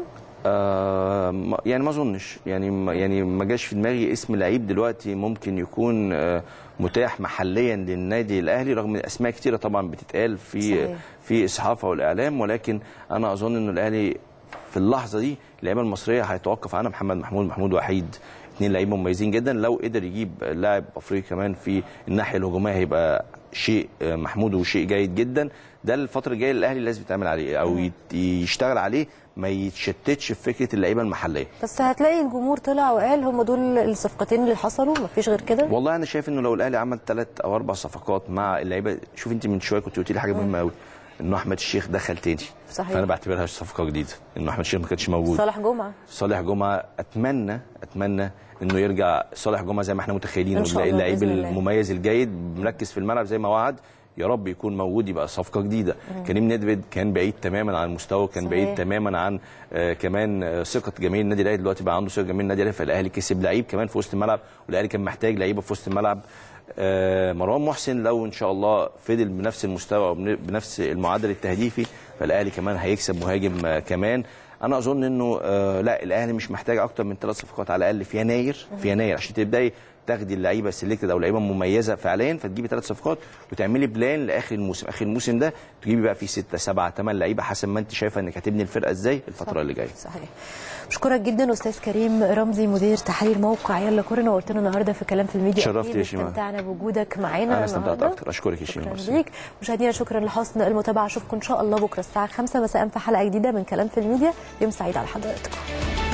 آه ما- يعني ما اظنش يعني ما يعني ما جاش في دماغي اسم لعيب دلوقتي ممكن يكون آه متاح محليا للنادي الاهلي رغم ان اسماء كتيره طبعا بتتقال في
صحيح.
في الصحافه والاعلام ولكن انا اظن انه الاهلي في اللحظه دي اللعيبه المصريه هيتوقف عنها محمد محمود محمود وحيد اثنين لعيبه مميزين جدا لو قدر يجيب لاعب افريقي كمان في الناحيه الهجوميه هيبقى شيء آه، محمود وشيء جيد جدا ده الفتره الجايه الاهلي لازم يتعمل عليه او يت- يشتغل عليه ما يتشتتش في فكره اللعيبه المحليه
بس هتلاقي الجمهور طلع وقال هم دول الصفقتين اللي حصلوا مفيش غير كده
والله انا شايف انه لو الاهلي عمل ثلاث او اربع صفقات مع اللعيبه شوف انت من شويه كنت قلت لي حاجه مهمه قوي انه احمد الشيخ دخل تاني
صحيح.
فانا بعتبرها صفقه جديده انه احمد الشيخ ما كانش موجود
صالح جمعه
صالح جمعه اتمنى اتمنى انه يرجع صالح جمعه زي ما احنا متخيلين
إن شاء الله
اللعيب
بإذن الله.
المميز الجيد مركز في الملعب زي ما وعد يا رب يكون موجود يبقى صفقه جديده كريم ندفد كان بعيد تماما عن المستوى كان
صحيح.
بعيد تماما عن آه كمان آه ثقه جماهير النادي الاهلي دلوقتي بقى عنده ثقه جماهير النادي الاهلي فالاهلي كسب لعيب كمان في وسط الملعب والاهلي كان محتاج لعيبه في وسط الملعب آه مروان محسن لو ان شاء الله فضل بنفس المستوى او بنفس المعدل التهديفي فالاهلي كمان هيكسب مهاجم آه كمان انا اظن انه آه لا الاهلي مش محتاج اكتر من ثلاث صفقات على الاقل في يناير في يناير عشان تبداي تاخدي اللعيبه سيلكتد او لعيبه مميزه فعليا فتجيبي ثلاث صفقات وتعملي بلان لاخر الموسم اخر الموسم ده تجيبي بقى فيه سته سبعه ثمان لعيبه حسب ما انت شايفه انك هتبني الفرقه ازاي الفتره اللي جايه
صحيح بشكرك جدا استاذ كريم رمزي مدير تحرير موقع يلا كوره نورتنا النهارده في كلام في الميديا
شرفت
أكيد
يا شيماء.
استمتعنا بوجودك معانا
انا استمتعت
النهاردة.
اكتر اشكرك يا شيماء
شكرا ليك مشاهدينا شكرا لحسن المتابعه اشوفكم ان شاء الله بكره الساعه 5 مساء في حلقه جديده من كلام في الميديا يوم سعيد على حضراتكم